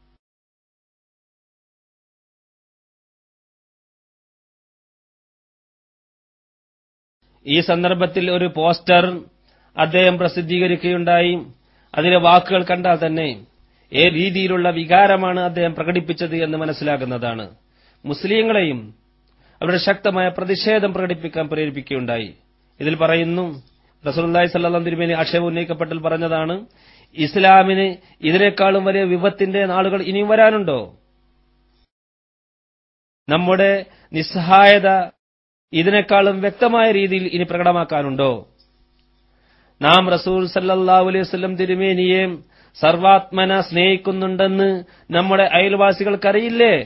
ഈ സന്ദർഭത്തിൽ ഒരു പോസ്റ്റർ അദ്ദേഹം പ്രസിദ്ധീകരിക്കുകയുണ്ടായി അതിലെ വാക്കുകൾ കണ്ടാൽ തന്നെ ഏ രീതിയിലുള്ള വികാരമാണ് അദ്ദേഹം പ്രകടിപ്പിച്ചത് എന്ന് മനസ്സിലാകുന്നതാണ് മുസ്ലിങ്ങളെയും അവരുടെ ശക്തമായ പ്രതിഷേധം പ്രകടിപ്പിക്കാൻ പ്രേരിപ്പിക്കുകയുണ്ടായി ഇതിൽ പറയുന്നു റസൂലുള്ളാഹി സല്ലല്ലാഹു തിരുമേനി ആക്ഷേപം ഉന്നയിക്കപ്പെട്ടിൽ പറഞ്ഞതാണ് ഇസ്ലാമിന് ഇതിനേക്കാളും വലിയ വിപത്തിന്റെ നാളുകൾ ഇനിയും വരാനുണ്ടോ നമ്മുടെ നിസ്സഹായത ഇതിനേക്കാളും വ്യക്തമായ രീതിയിൽ ഇനി പ്രകടമാക്കാനുണ്ടോ നാം റസൂൽ സല്ലല്ലാഹു അലൈഹി വസല്ലം തിരുമേനിയെ സർവാത്മന സ്നേഹിക്കുന്നുണ്ടെന്ന് നമ്മുടെ അയൽവാസികൾക്കറിയില്ലേ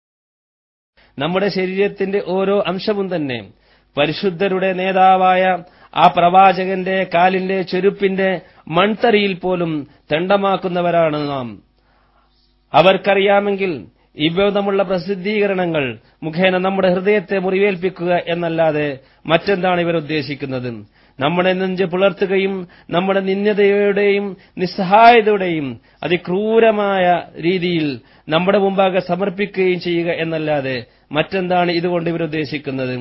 നമ്മുടെ ശരീരത്തിന്റെ ഓരോ അംശവും തന്നെ പരിശുദ്ധരുടെ നേതാവായ ആ പ്രവാചകന്റെ കാലിന്റെ ചെരുപ്പിന്റെ മൺതറിയിൽ പോലും തെണ്ടമാക്കുന്നവരാണ് നാം അവർക്കറിയാമെങ്കിൽ ഇവ്വിധമുള്ള പ്രസിദ്ധീകരണങ്ങൾ മുഖേന നമ്മുടെ ഹൃദയത്തെ മുറിവേൽപ്പിക്കുക എന്നല്ലാതെ മറ്റെന്താണ് ഇവർ ഉദ്ദേശിക്കുന്നത് നമ്മുടെ നെഞ്ച് പുലർത്തുകയും നമ്മുടെ നിന്യതയുടെയും നിസ്സഹായതയുടെയും അതിക്രൂരമായ രീതിയിൽ നമ്മുടെ മുമ്പാകെ സമർപ്പിക്കുകയും ചെയ്യുക എന്നല്ലാതെ മറ്റെന്താണ് ഇതുകൊണ്ട് ഇവർ ഉദ്ദേശിക്കുന്നത്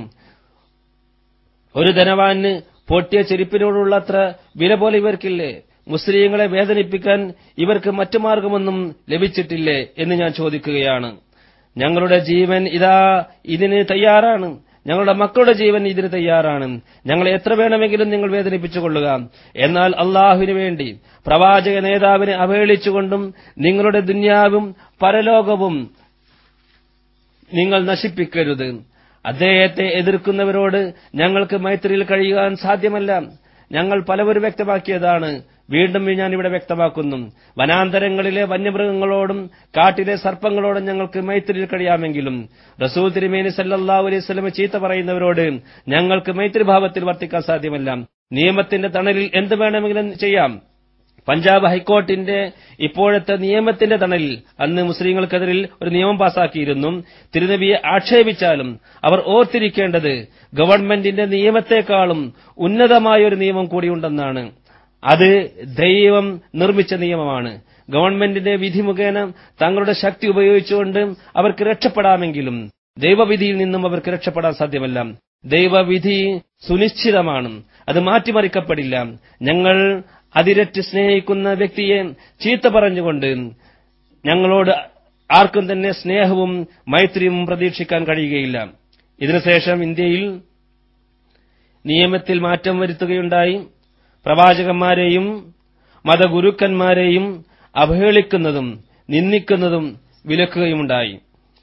ഒരു ധനവാന് പൊട്ടിയ ചെരുപ്പിനോടുള്ള അത്ര വില പോലെ ഇവർക്കില്ലേ മുസ്ലിങ്ങളെ വേദനിപ്പിക്കാൻ ഇവർക്ക് മറ്റു മാർഗമൊന്നും ലഭിച്ചിട്ടില്ലേ എന്ന് ഞാൻ ചോദിക്കുകയാണ് ഞങ്ങളുടെ ജീവൻ ഇതാ ഇതിന് തയ്യാറാണ് ഞങ്ങളുടെ മക്കളുടെ ജീവൻ ഇതിന് തയ്യാറാണ് ഞങ്ങളെ എത്ര വേണമെങ്കിലും നിങ്ങൾ വേദനിപ്പിച്ചുകൊള്ളുക എന്നാൽ അള്ളാഹുവിന് വേണ്ടി പ്രവാചക നേതാവിനെ അവഹേളിച്ചുകൊണ്ടും നിങ്ങളുടെ ദുന്യാവും പരലോകവും നിങ്ങൾ നശിപ്പിക്കരുത് അദ്ദേഹത്തെ എതിർക്കുന്നവരോട് ഞങ്ങൾക്ക് മൈത്രിയിൽ കഴിയുവാൻ സാധ്യമല്ല ഞങ്ങൾ പലവരും വ്യക്തമാക്കിയതാണ് വീണ്ടും ഞാൻ ഇവിടെ വ്യക്തമാക്കുന്നു വനാന്തരങ്ങളിലെ വന്യമൃഗങ്ങളോടും കാട്ടിലെ സർപ്പങ്ങളോടും ഞങ്ങൾക്ക് മൈത്രിയിൽ കഴിയാമെങ്കിലും റസൂൽ തിരുമേനി സല്ലല്ലാഹു അലൈഹി വസല്ലമ ചീത്ത പറയുന്നവരോട് ഞങ്ങൾക്ക് മൈത്രിഭാവത്തിൽ വർത്തിക്കാൻ സാധ്യമല്ല നിയമത്തിന്റെ തണലിൽ എന്ത് വേണമെങ്കിലും ചെയ്യാം പഞ്ചാബ് ഹൈക്കോർട്ടിന്റെ ഇപ്പോഴത്തെ നിയമത്തിന്റെ തണലിൽ അന്ന് മുസ്ലിങ്ങൾക്കെതിരിൽ ഒരു നിയമം പാസാക്കിയിരുന്നു തിരുനബിയെ ആക്ഷേപിച്ചാലും അവർ ഓർത്തിരിക്കേണ്ടത് ഗവൺമെന്റിന്റെ നിയമത്തെക്കാളും ഉന്നതമായ ഒരു നിയമം കൂടിയുണ്ടെന്നാണ് അത് ദൈവം നിർമ്മിച്ച നിയമമാണ് ഗവൺമെന്റിന്റെ വിധി മുഖേന തങ്ങളുടെ ശക്തി ഉപയോഗിച്ചുകൊണ്ട് അവർക്ക് രക്ഷപ്പെടാമെങ്കിലും ദൈവവിധിയിൽ നിന്നും അവർക്ക് രക്ഷപ്പെടാൻ സാധ്യമല്ല ദൈവവിധി സുനിശ്ചിതമാണ് അത് മാറ്റിമറിക്കപ്പെടില്ല ഞങ്ങൾ അതിരറ്റ് സ്നേഹിക്കുന്ന വ്യക്തിയെ ചീത്ത പറഞ്ഞുകൊണ്ട് ഞങ്ങളോട് ആർക്കും തന്നെ സ്നേഹവും മൈത്രിയും പ്രതീക്ഷിക്കാൻ കഴിയുകയില്ല ഇതിനുശേഷം ഇന്ത്യയിൽ നിയമത്തിൽ മാറ്റം വരുത്തുകയുണ്ടായി പ്രവാചകന്മാരെയും മതഗുരുക്കന്മാരെയും അവഹേളിക്കുന്നതും നിന്ദിക്കുന്നതും വിലക്കുകയുമുണ്ടായി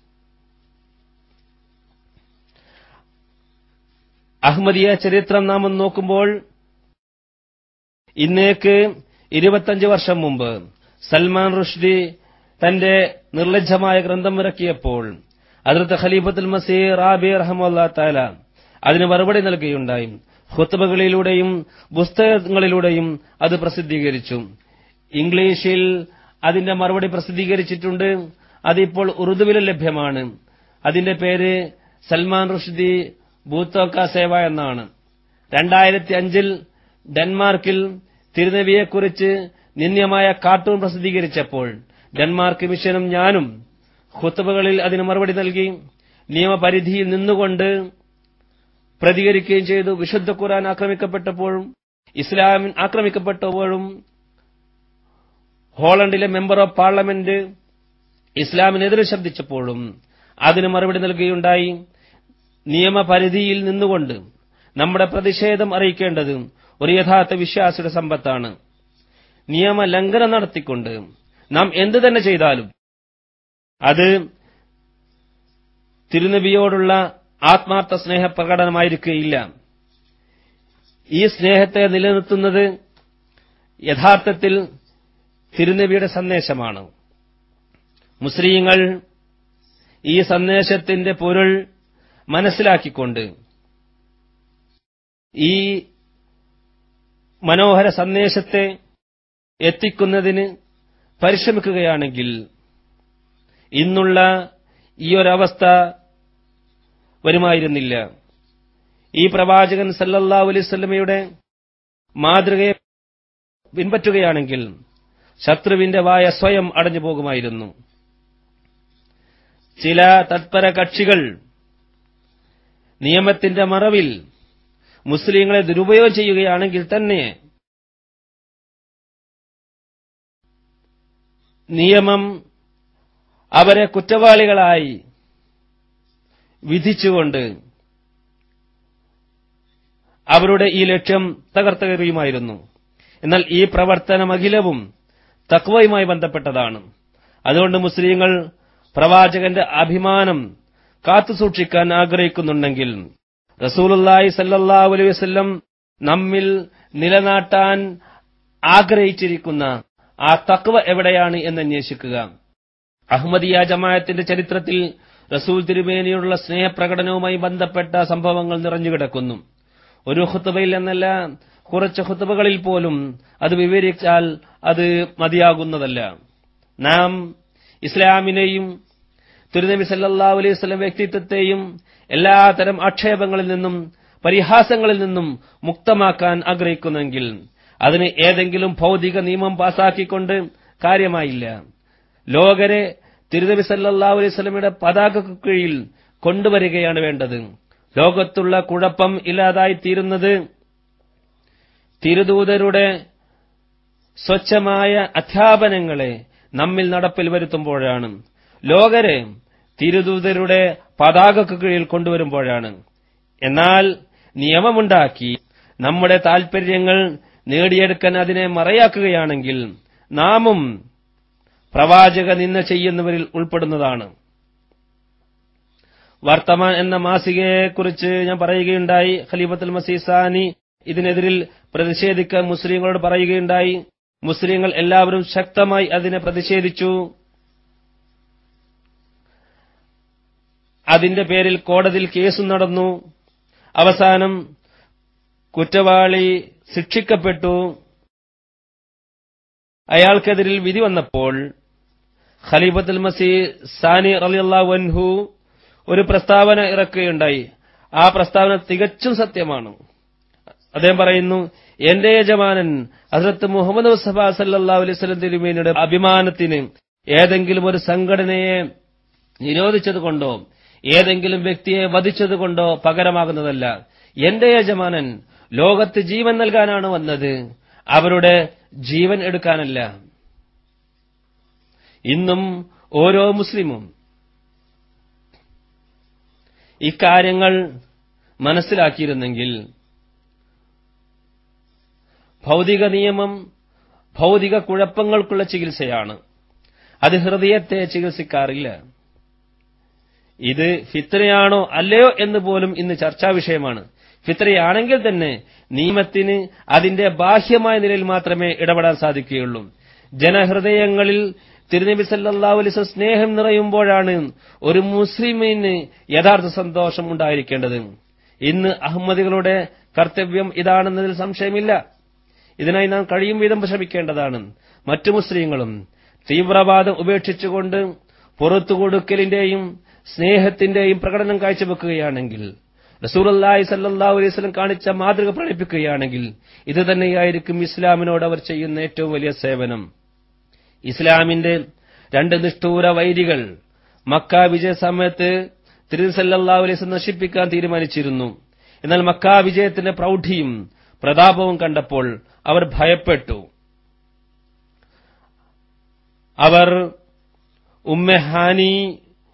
അഹമ്മദിയ ചരിത്രം നാം ഒന്ന് നോക്കുമ്പോൾ ഇന്നേക്ക് ഇരുപത്തഞ്ച് വർഷം മുമ്പ് സൽമാൻ റുഷ്ദി തന്റെ നിർലജ്ജമായ ഗ്രന്ഥം ഇറക്കിയപ്പോൾ അതിർത്ത് ഖലീഫത്തുൽ മസീർ റാബി റഹമുല്ലാ താല അതിന് മറുപടി നൽകുകയുണ്ടായി ഖുത്തുബകളിലൂടെയും പുസ്തകങ്ങളിലൂടെയും അത് പ്രസിദ്ധീകരിച്ചു ഇംഗ്ലീഷിൽ അതിന്റെ മറുപടി പ്രസിദ്ധീകരിച്ചിട്ടുണ്ട് അതിപ്പോൾ ഉറുദുവിലും ലഭ്യമാണ് അതിന്റെ പേര് സൽമാൻ റുഷ്ദി ബൂത്തോക്ക സേവ എന്നാണ് രണ്ടായിരത്തി അഞ്ചിൽ ഡെൻമാർക്കിൽ തിരുനബിയെക്കുറിച്ച് നിന്ദ്യമായ കാർട്ടൂൺ പ്രസിദ്ധീകരിച്ചപ്പോൾ ഡെൻമാർക്ക് മിഷനും ഞാനും ഖുത്തുബകളിൽ അതിന് മറുപടി നൽകി നിയമപരിധിയിൽ നിന്നുകൊണ്ട് പ്രതികരിക്കുകയും ചെയ്തു വിശുദ്ധ ഖുർആൻ ആക്രമിക്കപ്പെട്ടപ്പോഴും ഇസ്ലാമിൻ ആക്രമിക്കപ്പെട്ടപ്പോഴും ഹോളണ്ടിലെ മെമ്പർ ഓഫ് പാർലമെന്റ് ഇസ്ലാമിനെതിരെ ശബ്ദിച്ചപ്പോഴും അതിന് മറുപടി നൽകുകയുണ്ടായി നിയമപരിധിയിൽ നിന്നുകൊണ്ട് നമ്മുടെ പ്രതിഷേധം അറിയിക്കേണ്ടത് ഒരു യഥാർത്ഥ വിശ്വാസിയുടെ സമ്പത്താണ് നിയമലംഘനം നടത്തിക്കൊണ്ട് നാം എന്തു തന്നെ ചെയ്താലും അത് തിരുനബിയോടുള്ള ആത്മാർത്ഥ സ്നേഹപ്രകടനമായിരിക്കുകയില്ല ഈ സ്നേഹത്തെ നിലനിർത്തുന്നത് യഥാർത്ഥത്തിൽ തിരുനബിയുടെ സന്ദേശമാണ് മുസ്ലിങ്ങൾ ഈ സന്ദേശത്തിന്റെ പൊരുൾ മനസ്സിലാക്കിക്കൊണ്ട് ഈ മനോഹര സന്ദേശത്തെ എത്തിക്കുന്നതിന് പരിശ്രമിക്കുകയാണെങ്കിൽ ഇന്നുള്ള ഈ ഒരവസ്ഥ വരുമായിരുന്നില്ല ഈ പ്രവാചകൻ സല്ലല്ലാഹു അലൈഹി വസല്ലമയുടെ മാതൃകയെ പിൻപറ്റുകയാണെങ്കിൽ ശത്രുവിന്റെ വായ സ്വയം അടഞ്ഞു പോകുമായിരുന്നു ചില തത്പര കക്ഷികൾ നിയമത്തിന്റെ മറവിൽ മുസ്ലിങ്ങളെ ദുരുപയോഗം ചെയ്യുകയാണെങ്കിൽ തന്നെ നിയമം അവരെ കുറ്റവാളികളായി വിധിച്ചുകൊണ്ട് അവരുടെ ഈ ലക്ഷ്യം തകർത്തെറിയുമായിരുന്നു എന്നാൽ ഈ പ്രവർത്തനമഖിലവും തക്വയുമായി ബന്ധപ്പെട്ടതാണ് അതുകൊണ്ട് മുസ്ലിങ്ങൾ പ്രവാചകന്റെ അഭിമാനം കാത്തുസൂക്ഷിക്കാൻ ആഗ്രഹിക്കുന്നുണ്ടെങ്കിൽ റസൂലുള്ളാഹി സല്ലല്ലാഹു അലൈഹി വസല്ലം നമ്മിൽ നിലനാട്ടാൻ ആഗ്രഹിച്ചിരിക്കുന്ന ആ തക്വ എവിടെയാണ് എന്ന് അന്വേഷിക്കുക അഹമ്മദിയ ജമാഅത്തിന്റെ ചരിത്രത്തിൽ റസൂൽ തിരുമേനിയോടുള്ള സ്നേഹപ്രകടനവുമായി ബന്ധപ്പെട്ട സംഭവങ്ങൾ നിറഞ്ഞുകിടക്കുന്നു ഒരു ഹുത്തുബയിൽ എന്നല്ല കുറച്ച് ഹുത്തുബകളിൽ പോലും അത് വിവരിച്ചാൽ അത് മതിയാകുന്നതല്ല നാം ഇസ്ലാമിനെയും തിരുനബി സല്ലല്ലാഹു അലൈഹി വസല്ലം വ്യക്തിത്വത്തെയും എല്ലാതരം ആക്ഷേപങ്ങളിൽ നിന്നും പരിഹാസങ്ങളിൽ നിന്നും മുക്തമാക്കാൻ ആഗ്രഹിക്കുന്നെങ്കിൽ അതിന് ഏതെങ്കിലും ഭൗതിക നിയമം പാസാക്കിക്കൊണ്ട് കാര്യമായില്ല ലോകരെ തിരുനബി സല്ലല്ലാഹു അലൈഹി വസല്ലമയുടെ പതാകക്ക് കീഴിൽ കൊണ്ടുവരികയാണ് വേണ്ടത് ലോകത്തുള്ള കുഴപ്പം ഇല്ലാതായി തീരുന്നത് തിരുദൂതരുടെ സ്വച്ഛമായ അധ്യാപനങ്ങളെ നമ്മിൽ നടപ്പിൽ വരുത്തുമ്പോഴാണ് ലോകരെ തിരുദൂതരുടെ പതാകക്ക് കീഴിൽ കൊണ്ടുവരുമ്പോഴാണ് എന്നാൽ നിയമമുണ്ടാക്കി നമ്മുടെ താൽപര്യങ്ങൾ നേടിയെടുക്കാൻ അതിനെ മറയാക്കുകയാണെങ്കിൽ നാമും പ്രവാചക നിന്ന ചെയ്യുന്നവരിൽ ഉൾപ്പെടുന്നതാണ് വർത്തമാൻ എന്ന മാസികയെക്കുറിച്ച് ഞാൻ പറയുകയുണ്ടായി ഖലീഫത്തുൽ മസീസാനി ഇതിനെതിരിൽ പ്രതിഷേധിക്കാൻ മുസ്ലിങ്ങളോട് പറയുകയുണ്ടായി മുസ്ലിങ്ങൾ എല്ലാവരും ശക്തമായി അതിനെ പ്രതിഷേധിച്ചു അതിന്റെ പേരിൽ കോടതിയിൽ കേസും നടന്നു അവസാനം കുറ്റവാളി ശിക്ഷിക്കപ്പെട്ടു അയാൾക്കെതിരിൽ വിധി വന്നപ്പോൾ ഖലീഫത്തുൽ മസീ സാനി റളിയല്ലാഹു അൻഹു ഒരു പ്രസ്താവന ഇറക്കുകയുണ്ടായി ആ പ്രസ്താവന തികച്ചും സത്യമാണ് അദ്ദേഹം പറയുന്നു എന്റെ യജമാനൻ ഹസ്രത്ത് മുഹമ്മദ് മുസ്തഫ സല്ലല്ലാഹു അലൈഹി വസല്ലം തിരുമേനിയുടെ അഭിമാനത്തിന് ഏതെങ്കിലും ഒരു സംഘടനയെ നിരോധിച്ചതുകൊണ്ടോ ഏതെങ്കിലും വ്യക്തിയെ വധിച്ചതുകൊണ്ടോ പകരമാകുന്നതല്ല എന്റെ യജമാനൻ ലോകത്ത് ജീവൻ നൽകാനാണ് വന്നത് അവരുടെ ജീവൻ എടുക്കാനല്ല ഇന്നും ഓരോ മുസ്ലിമും ഇക്കാര്യങ്ങൾ മനസ്സിലാക്കിയിരുന്നെങ്കിൽ ഭൗതിക നിയമം ഭൗതിക കുഴപ്പങ്ങൾക്കുള്ള ചികിത്സയാണ് അത് ഹൃദയത്തെ ചികിത്സിക്കാറില്ല ഇത് ഫിത്രയാണോ അല്ലയോ എന്ന് പോലും ഇന്ന് ചർച്ചാ വിഷയമാണ് ഫിത്രയാണെങ്കിൽ തന്നെ നിയമത്തിന് അതിന്റെ ബാഹ്യമായ നിലയിൽ മാത്രമേ ഇടപെടാൻ സാധിക്കുകയുള്ളൂ ജനഹൃദയങ്ങളിൽ തിരുനബി സല്ലല്ലാഹു അലൈഹി വസല്ലം സ്നേഹം നിറയുമ്പോഴാണ് ഒരു മുസ്ലിമിന് യഥാർത്ഥ സന്തോഷം ഉണ്ടായിരിക്കേണ്ടത് ഇന്ന് അഹമ്മദികളുടെ കർത്തവ്യം ഇതാണെന്നതിൽ സംശയമില്ല ഇതിനായി നാം കഴിയും വിധം ശ്രമിക്കേണ്ടതാണ് മറ്റു മുസ്ലിങ്ങളും തീവ്രവാദം ഉപേക്ഷിച്ചുകൊണ്ട് പുറത്തു കൊടുക്കലിന്റെയും സ്നേഹത്തിന്റെയും പ്രകടനം കാഴ്ചവെക്കുകയാണെങ്കിൽ റസൂലല്ലാഹി സല്ലല്ലാഹു അലൈഹി വസല്ലം കാണിച്ച മാതൃക പ്രകടിപ്പിക്കുകയാണെങ്കിൽ ഇത് തന്നെയായിരിക്കും ഇസ്ലാമിനോട് അവർ ചെയ്യുന്ന ഏറ്റവും വലിയ സേവനം ഇസ്ലാമിന്റെ രണ്ട് നിഷ്ഠൂര വൈരികൾ മക്ക വിജയ സമയത്ത് തിരുസല്ലാഹു അലൈഹി വസല്ലം നശിപ്പിക്കാൻ തീരുമാനിച്ചിരുന്നു എന്നാൽ മക്ക വിജയത്തിന്റെ പ്രൗഢിയും പ്രതാപവും കണ്ടപ്പോൾ അവർ ഭയപ്പെട്ടു അവർ ഉമ്മെഹാനി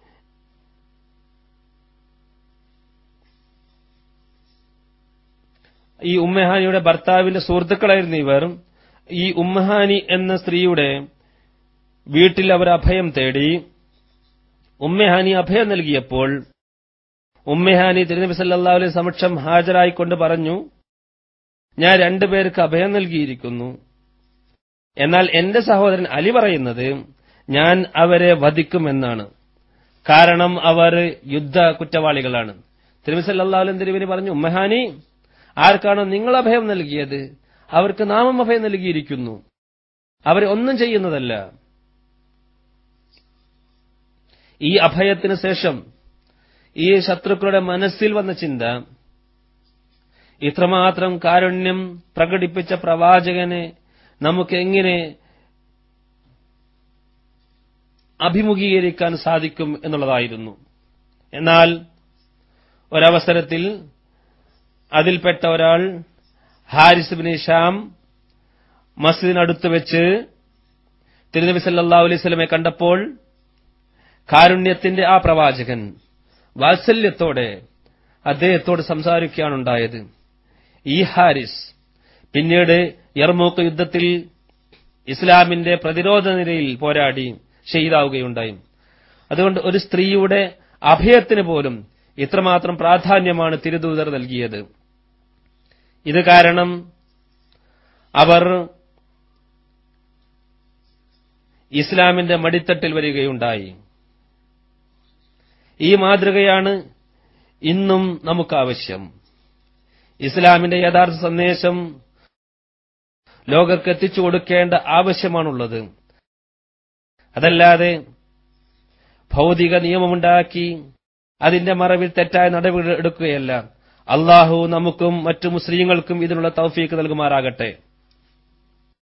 ഈ ഉമ്മഹാനിയുടെ ഭർത്താവിന്റെ സുഹൃത്തുക്കളായിരുന്നു ഇവർ ഈ ഉമ്മഹാനി എന്ന സ്ത്രീയുടെ വീട്ടിൽ അവർ അഭയം തേടി ഉമ്മഹാനി അഭയം നൽകിയപ്പോൾ ഉമ്മഹാനി തിരുനബി സല്ലല്ലാഹു അലൈഹി സമക്ഷം ഹാജരായിക്കൊണ്ട് പറഞ്ഞു ഞാൻ രണ്ടുപേർക്ക് അഭയം നൽകിയിരിക്കുന്നു എന്നാൽ എന്റെ സഹോദരൻ അലി പറയുന്നത് ഞാൻ അവരെ വധിക്കുമെന്നാണ് കാരണം അവർ യുദ്ധ കുറ്റവാളികളാണ് തിരുമി സല്ലല്ലാഹു അലൈഹി തിരുവിന് പറഞ്ഞു ഉമ്മഹാനി ആർക്കാണോ നിങ്ങൾ അഭയം നൽകിയത് അവർക്ക് നാമം അഭയം നൽകിയിരിക്കുന്നു അവരെ ഒന്നും ചെയ്യുന്നതല്ല ഈ അഭയത്തിന് ശേഷം ഈ ശത്രുക്കളുടെ മനസ്സിൽ വന്ന ചിന്ത ഇത്രമാത്രം കാരുണ്യം പ്രകടിപ്പിച്ച പ്രവാചകനെ നമുക്ക് എങ്ങനെ അഭിമുഖീകരിക്കാൻ സാധിക്കും എന്നുള്ളതായിരുന്നു എന്നാൽ ഒരവസരത്തിൽ അതിൽപ്പെട്ട ഒരാൾ ഹാരിസ് ബിൻ ഷാം മസ്ജിദിനടുത്ത് വെച്ച് തിരുനബി സല്ലല്ലാഹു അലൈഹി സ്വലമെ കണ്ടപ്പോൾ കാരുണ്യത്തിന്റെ ആ പ്രവാചകൻ വാത്സല്യത്തോടെ അദ്ദേഹത്തോട് സംസാരിക്കുകയാണുണ്ടായത് ഈ ഹാരിസ് പിന്നീട് യർമൂക്ക് യുദ്ധത്തിൽ ഇസ്ലാമിന്റെ പ്രതിരോധ നിരയിൽ പോരാടി ഷെയ്താവുകയുണ്ടായി അതുകൊണ്ട് ഒരു സ്ത്രീയുടെ അഭയത്തിന് പോലും ഇത്രമാത്രം പ്രാധാന്യമാണ് തിരുദൂതർ നൽകിയത് ഇത് കാരണം അവർ ഇസ്ലാമിന്റെ മടിത്തട്ടിൽ വരികയുണ്ടായി ഈ മാതൃകയാണ് ഇന്നും നമുക്ക് ആവശ്യം ഇസ്ലാമിന്റെ യഥാർത്ഥ സന്ദേശം ലോകർക്ക് എത്തിച്ചു കൊടുക്കേണ്ട ആവശ്യമാണുള്ളത് അതല്ലാതെ ഭൗതിക നിയമമുണ്ടാക്കി അതിന്റെ മറവിൽ തെറ്റായ നടപടി എടുക്കുകയല്ല അള്ളാഹു നമുക്കും മറ്റു മുസ്ലിങ്ങൾക്കും ഇതിനുള്ള തൗഫീക്ക് നൽകുമാറാകട്ടെ